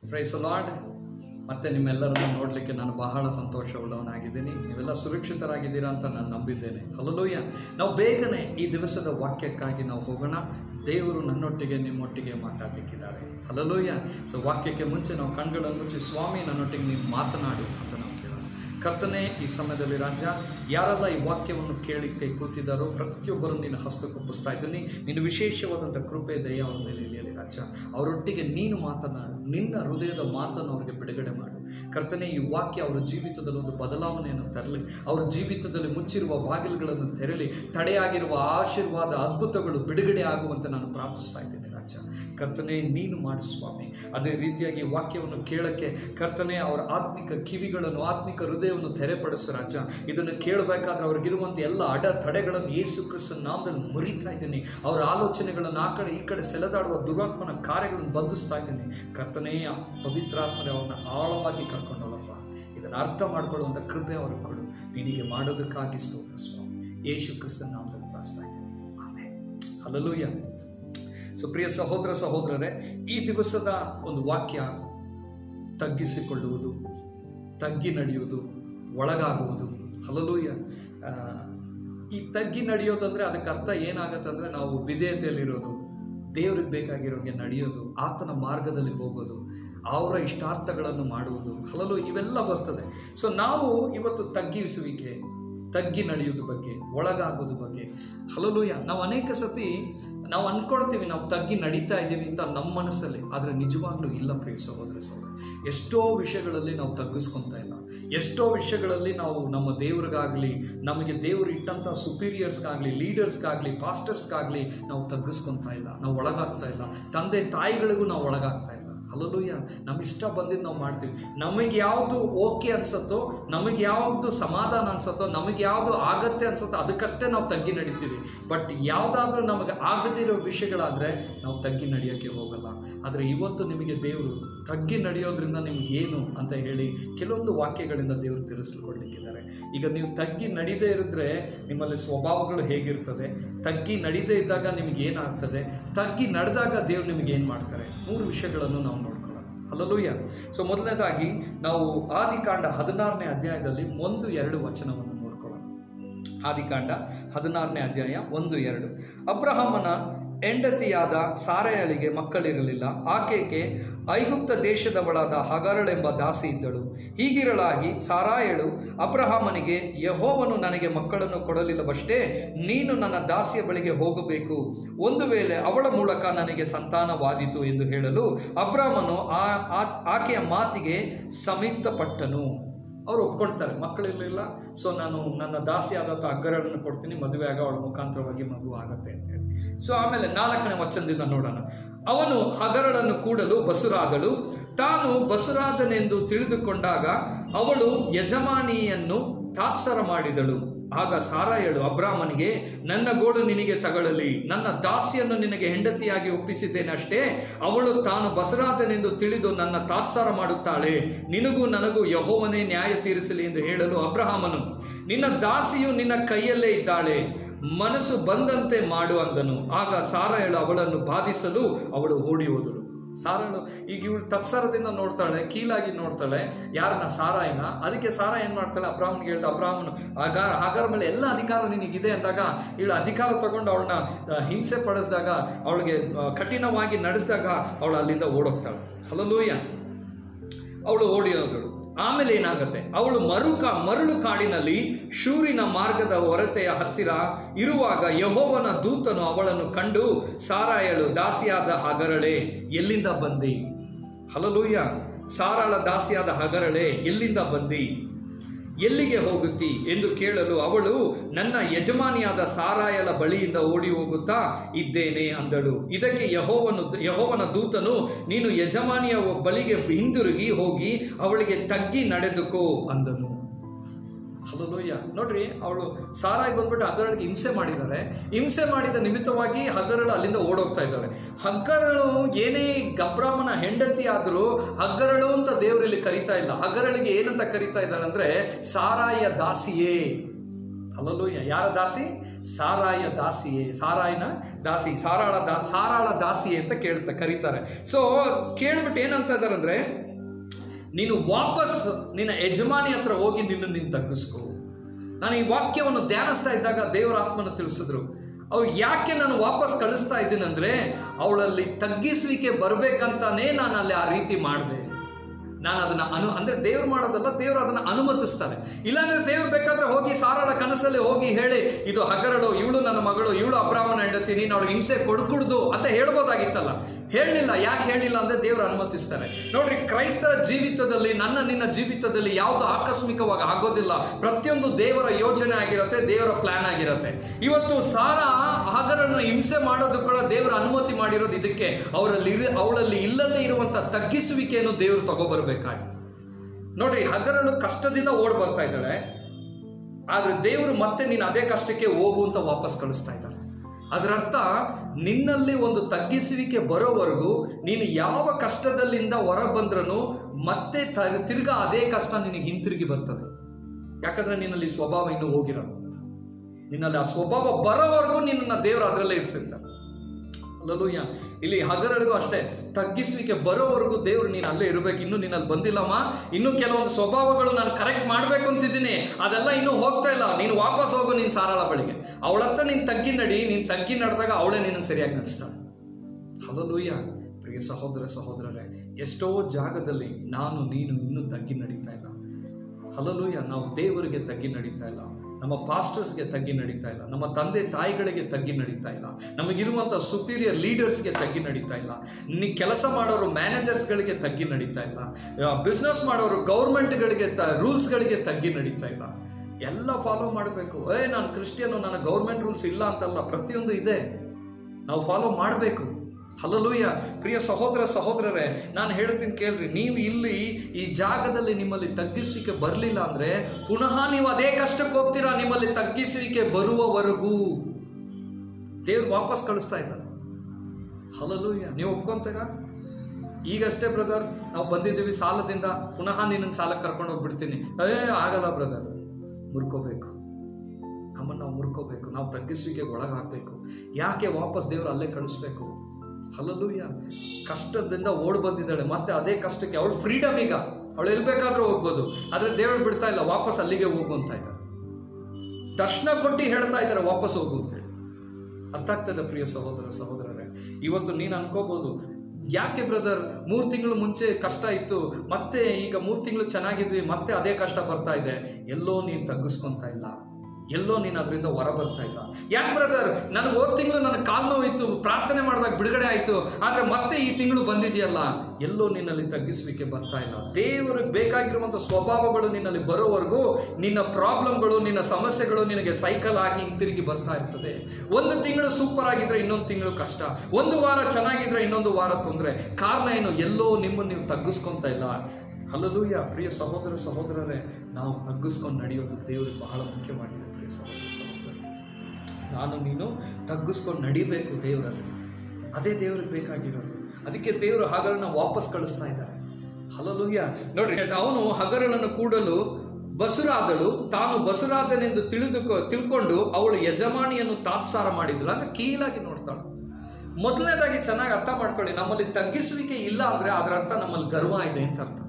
Price lord ಮತ್ತೆ ನಿಮ್ಮೆಲ್ಲರನ್ನು ನೋಡಲಿಕ್ಕೆ ನಾನು ಬಹಳ ಸಂತೋಷವುಳ್ಳವನಾಗಿದ್ದೀನಿ ನೀವೆಲ್ಲ ಸುರಕ್ಷಿತರಾಗಿದ್ದೀರಾ ಅಂತ ನಾನು ನಂಬಿದ್ದೇನೆ ಹಲಲೂಯ್ಯ ನಾವು ಬೇಗನೆ ಈ ದಿವಸದ ವಾಕ್ಯಕ್ಕಾಗಿ ನಾವು ಹೋಗೋಣ ದೇವರು ನನ್ನೊಟ್ಟಿಗೆ ನಿಮ್ಮೊಟ್ಟಿಗೆ ಮಾತಾಡಲಿಕ್ಕಿದ್ದಾರೆ ಹಲಲೂಯ್ಯ ಸೊ ವಾಕ್ಯಕ್ಕೆ ಮುಂಚೆ ನಾವು ಕಣ್ಗಳನ್ನು ಮುಚ್ಚಿ ಸ್ವಾಮಿ ನನ್ನೊಟ್ಟಿಗೆ ನೀನು ಮಾತನಾಡು ಅಂತ ನಾವು ಕೇಳೋಣ ಕರ್ತನೆ ಈ ಸಮಯದಲ್ಲಿ ರಾಜ್ಯ ಯಾರೆಲ್ಲ ಈ ವಾಕ್ಯವನ್ನು ಕೇಳಿಕ್ಕೆ ಕೂತಿದ್ದಾರೋ ಪ್ರತಿಯೊಬ್ಬರು ನೀನು ಹಸ್ತಕ್ಕೊಪ್ಪಿಸ್ತಾ ಇದ್ದೀನಿ ನೀನು ವಿಶೇಷವಾದಂಥ ಕೃಪೆ ದಯ ಅವ್ರ ಮೇಲೆ ಇರಲಿ ರಾಜ್ಯ ಅವರೊಟ್ಟಿಗೆ ನೀನು ಮಾತನಾಡು ನಿನ್ನ ಹೃದಯದ ಮಾತನ್ನು ಅವರಿಗೆ ಬಿಡುಗಡೆ ಮಾಡು ಕರ್ತನೆ ಈ ವಾಕ್ಯ ಅವರ ಜೀವಿತದಲ್ಲಿ ಒಂದು ಬದಲಾವಣೆಯನ್ನು ತರಲಿ ಅವರ ಜೀವಿತದಲ್ಲಿ ಮುಚ್ಚಿರುವ ಬಾಗಿಲುಗಳನ್ನು ತೆರಲಿ ತಡೆಯಾಗಿರುವ ಆಶೀರ್ವಾದ ಅದ್ಭುತಗಳು ಬಿಡುಗಡೆ ಆಗುವಂತೆ ನಾನು ಪ್ರಾರ್ಥಿಸ್ತಾ ಇದ್ದೇನೆ ರಾಜ್ಯ ಕರ್ತನೆ ನೀನು ಮಾಡು ಸ್ವಾಮಿ ಅದೇ ರೀತಿಯಾಗಿ ವಾಕ್ಯವನ್ನು ಕೇಳಕ್ಕೆ ಕರ್ತನೆ ಅವರ ಆತ್ಮಿಕ ಕಿವಿಗಳನ್ನು ಆತ್ಮಿಕ ಹೃದಯವನ್ನು ತೆರೆಪಡಿಸು ರಾಜ ಇದನ್ನು ಕೇಳಬೇಕಾದ್ರೆ ಅವ್ರಿಗಿರುವಂಥ ಎಲ್ಲ ಅಡ ತಡೆಗಳನ್ನು ಯೇಸು ಕ್ರಿಸ್ತನ ನಾಮದಲ್ಲಿ ಮುರಿತಾ ಇದ್ದೀನಿ ಅವರ ಆಲೋಚನೆಗಳನ್ನು ಆ ಕಡೆ ಈ ಕಡೆ ಸೆಳೆದಾಡುವ ದುರಾತ್ಮನ ಕಾರ್ಯಗಳನ್ನು ಬಂಧಿಸ್ತಾ ಇದ್ದೀನಿ ಕರ್ತನೆಯ ಪವಿತ್ರಾತ್ಮರೇ ಅವ್ರನ್ನ ಆಳವಾಗಿ ಕರ್ಕೊಂಡೋಗಪ್ಪ ಇದನ್ನು ಅರ್ಥ ಮಾಡ್ಕೊಳ್ಳುವಂಥ ಕೃಪೆ ಅವ್ರಿಗೆ ಕೊಡು ನಿನಗೆ ಮಾಡೋದಕ್ಕಾಗಿ ಸ್ತೋತ್ರ ಸ್ವಾಮಿ ಯೇಸು ಕ್ರಿಸ್ತನ ನಾಮದಲ್ಲಿ ಪ್ರಾರ್ಥಿಸ್ತಾ ಇದ್ದೀನಿ ಆಮೇಲೆ ಹಲಲೂಯ್ಯ ಸೊ ಪ್ರಿಯ ಸಹೋದರ ಸಹೋದರರೇ ಈ ದಿವಸದ ಒಂದು ವಾಕ್ಯ ತಗ್ಗಿಸಿಕೊಳ್ಳುವುದು ತಗ್ಗಿ ನಡೆಯುವುದು ಒಳಗಾಗುವುದು ಹಲಲೂಯ್ಯ ಆ, ಈ ತಗ್ಗಿ ನಡೆಯೋದಂದ್ರೆ ಅದಕ್ಕೆ ಅರ್ಥ ಏನಾಗತ್ತೆ ಅಂದ್ರೆ ನಾವು ವಿಧೇಯತೆಯಲ್ಲಿರೋದು ದೇವ್ರಿಗೆ ಬೇಕಾಗಿರೋಗೆ ನಡೆಯೋದು ಆತನ ಮಾರ್ಗದಲ್ಲಿ ಹೋಗೋದು ಅವರ ಇಷ್ಟಾರ್ಥಗಳನ್ನು ಮಾಡುವುದು ಹಲಲು ಇವೆಲ್ಲ ಬರ್ತದೆ ಸೊ ನಾವು ಇವತ್ತು ತಗ್ಗಿಸುವಿಕೆ ತಗ್ಗಿ ನಡೆಯೋದು ಬಗ್ಗೆ ಒಳಗಾಗೋದು ಬಗ್ಗೆ ಹಲಲುಯ್ಯ ನಾವು ಅನೇಕ ಸತಿ ನಾವು ಅನ್ಕೊಳ್ತೀವಿ ನಾವು ತಗ್ಗಿ ನಡೀತಾ ಇದ್ದೀವಿ ಅಂತ ನಮ್ಮ ಮನಸ್ಸಲ್ಲಿ ಆದರೆ ನಿಜವಾಗ್ಲೂ ಇಲ್ಲ ಪ್ರಿಯ ಸಹೋದರ ಸಹೋದರ ಎಷ್ಟೋ ವಿಷಯಗಳಲ್ಲಿ ನಾವು ತಗ್ಗಿಸ್ಕೊತಾ ಇಲ್ಲ ಎಷ್ಟೋ ವಿಷಯಗಳಲ್ಲಿ ನಾವು ನಮ್ಮ ದೇವ್ರಿಗಾಗಲಿ ನಮಗೆ ದೇವರು ಇಟ್ಟಂಥ ಸುಪೀರಿಯರ್ಸ್ಗಾಗಲಿ ಲೀಡರ್ಸ್ಗಾಗಲಿ ಪಾಸ್ಟರ್ಸ್ಗಾಗಲಿ ನಾವು ತಗ್ಗಿಸ್ಕೊತಾ ಇಲ್ಲ ನಾವು ಒಳಗಾಗ್ತಾ ಇಲ್ಲ ತಂದೆ ತಾಯಿಗಳಿಗೂ ನಾವು ಒಳಗಾಗ್ತಾ ಇಲ್ಲ ಅಲ್ಲೂಯ್ಯ ನಮ್ಮ ಇಷ್ಟ ಬಂದಿದ್ದು ನಾವು ಮಾಡ್ತೀವಿ ನಮಗೆ ಯಾವುದು ಓಕೆ ಅನ್ಸತ್ತೋ ನಮಗೆ ಯಾವುದು ಸಮಾಧಾನ ಅನ್ಸತ್ತೋ ನಮಗೆ ಯಾವುದು ಆಗತ್ತೆ ಅನ್ಸತ್ತೋ ಅದಕ್ಕಷ್ಟೇ ನಾವು ತಗ್ಗಿ ನಡಿತೀವಿ ಬಟ್ ಯಾವುದಾದ್ರೂ ನಮಗೆ ಆಗದಿರೋ ವಿಷಯಗಳಾದರೆ ನಾವು ತಗ್ಗಿ ನಡೆಯೋಕ್ಕೆ ಹೋಗಲ್ಲ ಆದರೆ ಇವತ್ತು ನಿಮಗೆ ದೇವರು ತಗ್ಗಿ ನಡೆಯೋದ್ರಿಂದ ನಿಮ್ಗೆ ಏನು ಅಂತ ಹೇಳಿ ಕೆಲವೊಂದು ವಾಕ್ಯಗಳಿಂದ ದೇವರು ತಿಳಿಸ್ಕೊಡ್ಲಿಕ್ಕಿದ್ದಾರೆ ಈಗ ನೀವು ತಗ್ಗಿ ನಡೀದೇ ಇರಿದ್ರೆ ನಿಮ್ಮಲ್ಲಿ ಸ್ವಭಾವಗಳು ಹೇಗಿರ್ತದೆ ತಗ್ಗಿ ನಡೀದೇ ಇದ್ದಾಗ ನಿಮಗೆ ಏನಾಗ್ತದೆ ತಗ್ಗಿ ನಡೆದಾಗ ದೇವ್ರು ನಿಮಗೆ ಏನು ಮಾಡ್ತಾರೆ ಮೂರು ವಿಷಯಗಳನ್ನು ನಾವು ನೋಡ್ಕೊಳ್ಳೋಣ ಅಲ್ಲಲೂಯ್ಯ ಸೊ ಮೊದಲನೇದಾಗಿ ನಾವು ಆದಿಕಾಂಡ ಹದಿನಾರನೇ ಅಧ್ಯಾಯದಲ್ಲಿ ಒಂದು ಎರಡು ವಚನವನ್ನು ನೋಡ್ಕೊಳ್ಳೋಣ ಆದಿಕಾಂಡ ಹದಿನಾರನೇ ಅಧ್ಯಾಯ ಒಂದು ಎರಡು ಅಬ್ರಹಾಮನ ಹೆಂಡತಿಯಾದ ಸಾರೆಯಳಿಗೆ ಮಕ್ಕಳಿರಲಿಲ್ಲ ಆಕೆಗೆ ಐಗುಪ್ತ ದೇಶದವಳಾದ ಹಗರಳೆಂಬ ದಾಸಿ ಇದ್ದಳು ಹೀಗಿರಲಾಗಿ ಸಾರಾಯಳು ಅಬ್ರಹಾಮನಿಗೆ ಯಹೋವನು ನನಗೆ ಮಕ್ಕಳನ್ನು ಕೊಡಲಿಲ್ಲವಷ್ಟೇ ನೀನು ನನ್ನ ದಾಸಿಯ ಬಳಿಗೆ ಹೋಗಬೇಕು ಒಂದು ವೇಳೆ ಅವಳ ಮೂಲಕ ನನಗೆ ಸಂತಾನವಾದೀತು ಎಂದು ಹೇಳಲು ಅಬ್ರಾಹ್ಮನು ಆ ಆ- ಆಕೆಯ ಮಾತಿಗೆ ಸಮಿತಪಟ್ಟನು ಅವ್ರು ಒಪ್ಕೊಳ್ತಾರೆ ಮಕ್ಕಳಿರಲಿಲ್ಲ ಸೊ ನಾನು ನನ್ನ ದಾಸಿ ಆದಂಥ ಅಗ್ಗರನ್ನು ಕೊಡ್ತೀನಿ ಮದುವೆ ಆಗ ಅವಳ ಮುಖಾಂತರವಾಗಿ ಮಗು ಆಗತ್ತೆ ಅಂತ ಹೇಳಿ ಸೊ ಆಮೇಲೆ ನಾಲ್ಕನೇ ವಚನದಿಂದ ನೋಡೋಣ ಅವನು ಹಗರಳನ್ನು ಕೂಡಲು ಬಸುರಾದಳು ತಾನು ಬಸುರಾದನೆಂದು ತಿಳಿದುಕೊಂಡಾಗ ಅವಳು ಯಜಮಾನಿಯನ್ನು ತಾತ್ಸರ ಮಾಡಿದಳು ಆಗ ಸಾರಾಯಳು ಅಬ್ರಾಹ್ಮನಿಗೆ ನನ್ನ ಗೋಡು ನಿನಗೆ ತಗೊಳ್ಳಲಿ ನನ್ನ ದಾಸಿಯನ್ನು ನಿನಗೆ ಹೆಂಡತಿಯಾಗಿ ಒಪ್ಪಿಸಿದ್ದೇನೆ ಅಷ್ಟೇ ಅವಳು ತಾನು ಬಸರಾದನೆಂದು ತಿಳಿದು ನನ್ನ ತಾತ್ಸಾರ ಮಾಡುತ್ತಾಳೆ ನಿನಗೂ ನನಗೂ ಯಹೋವನೇ ನ್ಯಾಯ ತೀರಿಸಲಿ ಎಂದು ಹೇಳಲು ಅಬ್ರಹಾಮನು ನಿನ್ನ ದಾಸಿಯು ನಿನ್ನ ಕೈಯಲ್ಲೇ ಇದ್ದಾಳೆ ಮನಸ್ಸು ಬಂದಂತೆ ಮಾಡು ಅಂದನು ಆಗ ಸಾರಾಯಳು ಅವಳನ್ನು ಬಾಧಿಸಲು ಅವಳು ಓಡಿ ಹೋದಳು ಸಾರಳು ಈಗ ಇವಳು ತತ್ಸರದಿಂದ ನೋಡ್ತಾಳೆ ಕೀಲಾಗಿ ನೋಡ್ತಾಳೆ ಯಾರನ್ನ ಸಾರಾಯನ ಅದಕ್ಕೆ ಸಾರ ಏನ್ ಮಾಡ್ತಾಳೆ ಅಬ್ರಾಹ್ಮನ್ಗೆ ಹೇಳ್ತಾ ಅಬ್ರಾಹ್ಮನು ಆಗ ಹಾಗಾರ ಮೇಲೆ ಎಲ್ಲ ಅಧಿಕಾರ ನಿನಗಿದೆ ಅಂದಾಗ ಇವಳು ಅಧಿಕಾರ ತಗೊಂಡು ಅವಳನ್ನ ಹಿಂಸೆ ಪಡಿಸಿದಾಗ ಅವಳಿಗೆ ಆ, ಕಠಿಣವಾಗಿ ನಡೆಸಿದಾಗ ಅವಳು ಅಲ್ಲಿಂದ ಓಡೋಗ್ತಾಳೆ ಹಲಲೂಯ್ಯ ಅವಳು ಓಡಿ ಹೋದಳು ಆಮೇಲೆ ಏನಾಗುತ್ತೆ ಅವಳು ಮರುಕ ಮರಳು ಕಾಡಿನಲ್ಲಿ ಶೂರಿನ ಮಾರ್ಗದ ಹೊರತೆಯ ಹತ್ತಿರ ಇರುವಾಗ ಯಹೋವನ ದೂತನು ಅವಳನ್ನು ಕಂಡು ಸಾರಾಯಳು ದಾಸಿಯಾದ ಹಗರಳೆ ಎಲ್ಲಿಂದ ಬಂದಿ ಹಲಲೂಯ್ಯ ಸಾರಾಳ ದಾಸಿಯಾದ ಹಗರಳೆ ಎಲ್ಲಿಂದ ಬಂದಿ ಎಲ್ಲಿಗೆ ಹೋಗುತ್ತಿ ಎಂದು ಕೇಳಲು ಅವಳು ನನ್ನ ಯಜಮಾನಿಯಾದ ಸಾರಾಯಳ ಬಳಿಯಿಂದ ಓಡಿ ಹೋಗುತ್ತಾ ಇದ್ದೇನೆ ಅಂದಳು ಇದಕ್ಕೆ ಯಹೋವನು ಯಹೋವನ ದೂತನು ನೀನು ಯಜಮಾನಿಯ ಬಳಿಗೆ ಹಿಂದಿರುಗಿ ಹೋಗಿ ಅವಳಿಗೆ ತಗ್ಗಿ ನಡೆದುಕೋ ಅಂದನು ಹಲಲೋಯ್ಯ ನೋಡ್ರಿ ಅವಳು ಸಾರಾಗಿ ಬಂದ್ಬಿಟ್ಟು ಹಗ್ಗರಳಿಗೆ ಹಿಂಸೆ ಮಾಡಿದ್ದಾರೆ ಹಿಂಸೆ ಮಾಡಿದ ನಿಮಿತ್ತವಾಗಿ ಹಗ್ಗರಳು ಅಲ್ಲಿಂದ ಓಡೋಗ್ತಾ ಇದ್ದಾಳೆ ಹಗ್ಗರಳು ಏನೇ ಗಬ್ರಾಮನ ಹೆಂಡತಿ ಆದರೂ ಹಗ್ಗರಳು ಅಂತ ದೇವರಲ್ಲಿ ಕರಿತಾ ಇಲ್ಲ ಹಗ್ಗರಳಿಗೆ ಏನಂತ ಕರಿತಾ ಇದ್ದಾಳೆ ಅಂದ್ರೆ ಸಾರಾಯ ದಾಸಿಯೇ ಹಲಲೋಯ್ಯ ಯಾರ ದಾಸಿ ಸಾರಾಯ ದಾಸಿಯೇ ಸಾರಾಯನ ದಾಸಿ ಸಾರಾಳ ದಾ ಸಾರಾಳ ದಾಸಿಯೇ ಅಂತ ಕೇಳ್ತಾ ಕರೀತಾರೆ ಸೊ ಕೇಳ್ಬಿಟ್ಟು ಏನಂತ ಇದ್ದಾರೆ ಅಂದ್ರೆ ನೀನು ವಾಪಸ್ ನಿನ್ನ ಯಜಮಾನಿ ಹತ್ರ ಹೋಗಿ ನಿನ್ನ ನೀನು ತಗ್ಗಿಸ್ಕೋ ನಾನು ಈ ವಾಕ್ಯವನ್ನು ಧ್ಯಾನಿಸ್ತಾ ಇದ್ದಾಗ ದೇವರ ಆತ್ಮನ ತಿಳಿಸಿದ್ರು ಅವ್ರು ಯಾಕೆ ನಾನು ವಾಪಸ್ ಕಳಿಸ್ತಾ ಇದ್ದೀನಂದ್ರೆ ಅವಳಲ್ಲಿ ತಗ್ಗಿಸುವಿಕೆ ಬರ್ಬೇಕಂತಾನೇ ನಾನು ಅಲ್ಲಿ ಆ ರೀತಿ ಮಾಡಿದೆ ನಾನು ಅದನ್ನ ಅನು ಅಂದ್ರೆ ದೇವ್ರು ಮಾಡೋದಲ್ಲ ದೇವ್ರು ಅದನ್ನ ಅನುಮತಿಸ್ತಾರೆ ಇಲ್ಲಾಂದ್ರೆ ದೇವ್ರು ಬೇಕಾದ್ರೆ ಹೋಗಿ ಸಾರಾಳ ಕನಸಲ್ಲಿ ಹೋಗಿ ಹೇಳಿ ಇದು ಹಗರಳು ಇವಳು ನನ್ನ ಮಗಳು ಇವಳು ಅಬ್ರಾಹ್ಮಣ ಹೆಂಡತಿ ನೀನು ಅವಳಿಗೆ ಹಿಂಸೆ ಕೊಡ್ಕುಡ್ದು ಅಂತ ಹೇಳ್ಬೋದಾಗಿತ್ತಲ್ಲ ಹೇಳಲಿಲ್ಲ ಯಾಕೆ ಹೇಳಿಲ್ಲ ಅಂದ್ರೆ ದೇವ್ರು ಅನುಮತಿಸ್ತಾರೆ ನೋಡ್ರಿ ಕ್ರೈಸ್ತರ ಜೀವಿತದಲ್ಲಿ ನನ್ನ ನಿನ್ನ ಜೀವಿತದಲ್ಲಿ ಯಾವುದು ಆಕಸ್ಮಿಕವಾಗಿ ಆಗೋದಿಲ್ಲ ಪ್ರತಿಯೊಂದು ದೇವರ ಯೋಜನೆ ಆಗಿರುತ್ತೆ ದೇವರ ಪ್ಲಾನ್ ಆಗಿರುತ್ತೆ ಇವತ್ತು ಸಾರಾ ಹಗರನ್ನ ಹಿಂಸೆ ಮಾಡೋದು ಕೂಡ ದೇವರ ಅನುಮತಿ ಮಾಡಿರೋದು ಇದಕ್ಕೆ ಅವರಲ್ಲಿ ಇರ ಅವಳಲ್ಲಿ ಇಲ್ಲದೆ ಇರುವಂತ ತಗ್ಗಿಸುವಿಕೆಯನ್ನು ದೇವರು ತಗೋಬರ್ಬೇಕಾಗಿ ನೋಡ್ರಿ ಹಗರಳು ಕಷ್ಟದಿಂದ ಓಡ್ ಬರ್ತಾ ಇದ್ದಾಳೆ ಆದ್ರೆ ದೇವರು ಮತ್ತೆ ನೀನು ಅದೇ ಕಷ್ಟಕ್ಕೆ ಹೋಗು ಅಂತ ವಾಪಸ್ ಕಳಿಸ್ತಾ ಇದ್ದಾನೆ ಅದರ ಅರ್ಥ ನಿನ್ನಲ್ಲಿ ಒಂದು ತಗ್ಗಿಸುವಿಕೆ ಬರೋವರೆಗೂ ನೀನು ಯಾವ ಕಷ್ಟದಲ್ಲಿಂದ ಹೊರ ಬಂದ್ರೂ ಮತ್ತೆ ತ ತಿರ್ಗಾ ಅದೇ ಕಷ್ಟ ನಿನಗೆ ಹಿಂತಿರುಗಿ ಬರ್ತದೆ ಯಾಕಂದ್ರೆ ನಿನ್ನಲ್ಲಿ ಸ್ವಭಾವ ಇನ್ನೂ ಹೋಗಿರೋದು ನಿನ್ನಲ್ಲಿ ಆ ಸ್ವಭಾವ ಬರೋವರೆಗೂ ನಿನ್ನನ್ನು ದೇವರು ಅದರಲ್ಲೇ ಇರಿಸಿರ್ತಾರೆ ಅಲ್ಲೂಯ್ಯ ಇಲ್ಲಿ ಹಗರಳಿಗೂ ಅಷ್ಟೇ ತಗ್ಗಿಸುವಿಕೆ ಬರೋವರೆಗೂ ದೇವ್ರು ನೀನು ಅಲ್ಲೇ ಇರಬೇಕು ಇನ್ನೂ ನೀನಲ್ಲಿ ಬಂದಿಲ್ಲಮ್ಮ ಇನ್ನೂ ಕೆಲವೊಂದು ಸ್ವಭಾವಗಳು ನಾನು ಕರೆಕ್ಟ್ ಮಾಡಬೇಕು ಅಂತಿದ್ದೀನಿ ಅದೆಲ್ಲ ಇನ್ನೂ ಹೋಗ್ತಾ ಇಲ್ಲ ನೀನು ವಾಪಸ್ ಹೋಗು ನೀನು ಸಾರಾಳ ಬಳಿಗೆ ಅವಳ ಹತ್ರ ನೀನು ತಗ್ಗಿ ನಡಿ ನೀನು ತಗ್ಗಿ ನಡೆದಾಗ ಅವಳೇ ನಿನಗೆ ಸರಿಯಾಗಿ ನಡೆಸ್ತಾಳೆ ಹಲಲೂಯ್ಯ ಪ್ರಿಯ ಸಹೋದರ ಸಹೋದರರೇ ಎಷ್ಟೋ ಜಾಗದಲ್ಲಿ ನಾನು ನೀನು ಇನ್ನೂ ತಗ್ಗಿ ನಡೀತಾ ಇಲ್ಲ ಹಲಲೂಯ್ಯ ನಾವು ದೇವರಿಗೆ ತಗ್ಗಿ ನಡೀತಾ ಇಲ್ಲ ನಮ್ಮ ಪಾಸ್ಟರ್ಸ್ಗೆ ತಗ್ಗಿ ನಡೀತಾ ಇಲ್ಲ ನಮ್ಮ ತಂದೆ ತಾಯಿಗಳಿಗೆ ತಗ್ಗಿ ನಡೀತಾ ಇಲ್ಲ ನಮಗಿರುವಂಥ ಸುಪೀರಿಯರ್ ಲೀಡರ್ಸ್ಗೆ ತಗ್ಗಿ ನಡೀತಾ ಇಲ್ಲ ನೀ ಕೆಲಸ ಮಾಡೋರು ಮ್ಯಾನೇಜರ್ಸ್ಗಳಿಗೆ ತಗ್ಗಿ ನಡೀತಾ ಇಲ್ಲ ಬಿಸ್ನೆಸ್ ಮಾಡೋರು ಗೌರ್ಮೆಂಟ್ಗಳಿಗೆ ತ ರೂಲ್ಸ್ಗಳಿಗೆ ತಗ್ಗಿ ನಡೀತಾ ಇಲ್ಲ ಎಲ್ಲ ಫಾಲೋ ಮಾಡಬೇಕು ಏ ನಾನು ಕ್ರಿಸ್ಟಿಯನು ನನ್ನ ಗೌರ್ಮೆಂಟ್ ರೂಲ್ಸ್ ಇಲ್ಲ ಅಂತಲ್ಲ ಪ್ರತಿಯೊಂದು ಇದೆ ನಾವು ಫಾಲೋ ಮಾಡಬೇಕು ಹಲಲೂಯ್ಯ ಪ್ರಿಯ ಸಹೋದರ ಸಹೋದರರೇ ನಾನು ಹೇಳ್ತೀನಿ ಕೇಳ್ರಿ ನೀವು ಇಲ್ಲಿ ಈ ಜಾಗದಲ್ಲಿ ನಿಮ್ಮಲ್ಲಿ ತಗ್ಗಿಸುವಿಕೆ ಬರಲಿಲ್ಲ ಅಂದ್ರೆ ಪುನಃ ನೀವು ಅದೇ ಕಷ್ಟಕ್ಕೆ ಹೋಗ್ತೀರಾ ನಿಮ್ಮಲ್ಲಿ ತಗ್ಗಿಸುವಿಕೆ ಬರುವವರೆಗೂ ದೇವ್ರು ವಾಪಸ್ ಕಳಿಸ್ತಾ ಇದ್ದಾರೆ ಹಲಲೂಯ್ಯ ನೀವು ಒಪ್ಕೊಂತೀರಾ ಈಗಷ್ಟೇ ಬ್ರದರ್ ನಾವು ಬಂದಿದ್ದೀವಿ ಸಾಲದಿಂದ ಪುನಃ ನಿನ್ನನ್ನು ಸಾಲಕ್ಕೆ ಕರ್ಕೊಂಡು ಹೋಗ್ಬಿಡ್ತೀನಿ ಏ ಆಗಲ್ಲ ಬ್ರದರ್ ಮುರ್ಕೋಬೇಕು ನಮ್ಮನ್ನು ನಾವು ಮುರ್ಕೋಬೇಕು ನಾವು ತಗ್ಗಿಸುವಿಕೆಗೆ ಒಳಗಾಗಬೇಕು ಯಾಕೆ ವಾಪಸ್ ದೇವರು ಅಲ್ಲೇ ಕಳಿಸ್ಬೇಕು ಹಲಲೂಯ್ಯ ಕಷ್ಟದಿಂದ ಓಡ್ ಬಂದಿದ್ದಾಳೆ ಮತ್ತೆ ಅದೇ ಕಷ್ಟಕ್ಕೆ ಅವಳು ಫ್ರೀಡಮ್ ಈಗ ಅವಳು ಎಲ್ಲಿ ಬೇಕಾದ್ರೂ ಹೋಗ್ಬೋದು ಆದ್ರೆ ದೇವರು ಬಿಡ್ತಾ ಇಲ್ಲ ವಾಪಸ್ ಅಲ್ಲಿಗೆ ಹೋಗು ಅಂತ ಇದ್ದಾರೆ ದರ್ಶನ ಕೊಟ್ಟು ಹೇಳ್ತಾ ಇದ್ದಾರೆ ವಾಪಸ್ ಹೋಗು ಅಂತ ಹೇಳಿ ಅರ್ಥ ಆಗ್ತದೆ ಪ್ರಿಯ ಸಹೋದರ ಸಹೋದರರೇ ಇವತ್ತು ನೀನು ಅನ್ಕೋಬಹುದು ಯಾಕೆ ಬ್ರದರ್ ಮೂರು ತಿಂಗಳು ಮುಂಚೆ ಕಷ್ಟ ಇತ್ತು ಮತ್ತೆ ಈಗ ಮೂರು ತಿಂಗಳು ಚೆನ್ನಾಗಿದ್ವಿ ಮತ್ತೆ ಅದೇ ಕಷ್ಟ ಬರ್ತಾ ಇದೆ ಎಲ್ಲೋ ನೀನು ತಗ್ಗಿಸ್ಕೊಂತ ಇಲ್ಲ ಎಲ್ಲೋ ನೀನು ಅದರಿಂದ ಹೊರ ಬರ್ತಾ ಇಲ್ಲ ಯಾಕೆ ಬ್ರದರ್ ನನಗೆ ಹೋದ ತಿಂಗಳು ನನ್ನ ಕಾಲು ನೋವಿತ್ತು ಪ್ರಾರ್ಥನೆ ಮಾಡಿದಾಗ ಬಿಡುಗಡೆ ಆಯಿತು ಆದರೆ ಮತ್ತೆ ಈ ತಿಂಗಳು ಬಂದಿದೆಯಲ್ಲ ಎಲ್ಲೋ ನಿನ್ನಲ್ಲಿ ತಗ್ಗಿಸುವಿಕೆ ಬರ್ತಾ ಇಲ್ಲ ದೇವರಿಗೆ ಬೇಕಾಗಿರುವಂಥ ಸ್ವಭಾವಗಳು ನಿನ್ನಲ್ಲಿ ಬರೋವರೆಗೂ ನಿನ್ನ ಪ್ರಾಬ್ಲಮ್ಗಳು ನಿನ್ನ ಸಮಸ್ಯೆಗಳು ನಿನಗೆ ಸೈಕಲ್ ಆಗಿ ಹಿಂತಿರುಗಿ ಬರ್ತಾ ಇರ್ತದೆ ಒಂದು ತಿಂಗಳು ಸೂಪರ್ ಆಗಿದ್ರೆ ಇನ್ನೊಂದು ತಿಂಗಳು ಕಷ್ಟ ಒಂದು ವಾರ ಚೆನ್ನಾಗಿದ್ರೆ ಇನ್ನೊಂದು ವಾರ ತೊಂದರೆ ಕಾರಣ ಏನು ಎಲ್ಲೋ ನಿಮ್ಮನ್ನು ನೀವು ತಗ್ಗಿಸ್ಕೊಂತ ಇಲ್ಲ ಹಲಲೂಯ ಪ್ರಿಯ ಸಹೋದರ ಸಹೋದರರೇ ನಾವು ತಗ್ಗಿಸ್ಕೊಂಡು ನಡೆಯೋದು ದೇವರಿಗೆ ಬಹಳ ಮುಖ್ಯವಾಗಿದೆ ಪ್ರಿಯ ಸಹೋದರ ಸಹೋದರ ನಾನು ನೀನು ತಗ್ಗಿಸ್ಕೊಂಡು ನಡಿಬೇಕು ದೇವರಲ್ಲಿ ಅದೇ ದೇವ್ರಿಗೆ ಬೇಕಾಗಿರೋದು ಅದಕ್ಕೆ ದೇವರು ಹಗರನ್ನ ವಾಪಸ್ ಕಳಿಸ್ತಾ ಇದ್ದಾರೆ ಹಲಲೂಯ್ಯ ನೋಡ್ರಿ ಅವನು ಹಗರಳನ್ನು ಕೂಡಲು ಬಸುರಾದಳು ತಾನು ಬಸುರಾದನೆಂದು ತಿಳಿದು ತಿಳ್ಕೊಂಡು ಅವಳು ಯಜಮಾನಿಯನ್ನು ತಾತ್ಸಾರ ಮಾಡಿದ್ಳು ಅಂದ್ರೆ ಕೀಳಾಗಿ ನೋಡ್ತಾಳು ಮೊದಲನೇದಾಗಿ ಚೆನ್ನಾಗಿ ಅರ್ಥ ಮಾಡ್ಕೊಳ್ಳಿ ನಮ್ಮಲ್ಲಿ ತಗ್ಗಿಸುವಿಕೆ ಇಲ್ಲ ಅಂದ್ರೆ ಅದರ ಅರ್ಥ ನಮ್ಮಲ್ಲಿ ಗರ್ವ ಇದೆ ಅಂತ ಅರ್ಥ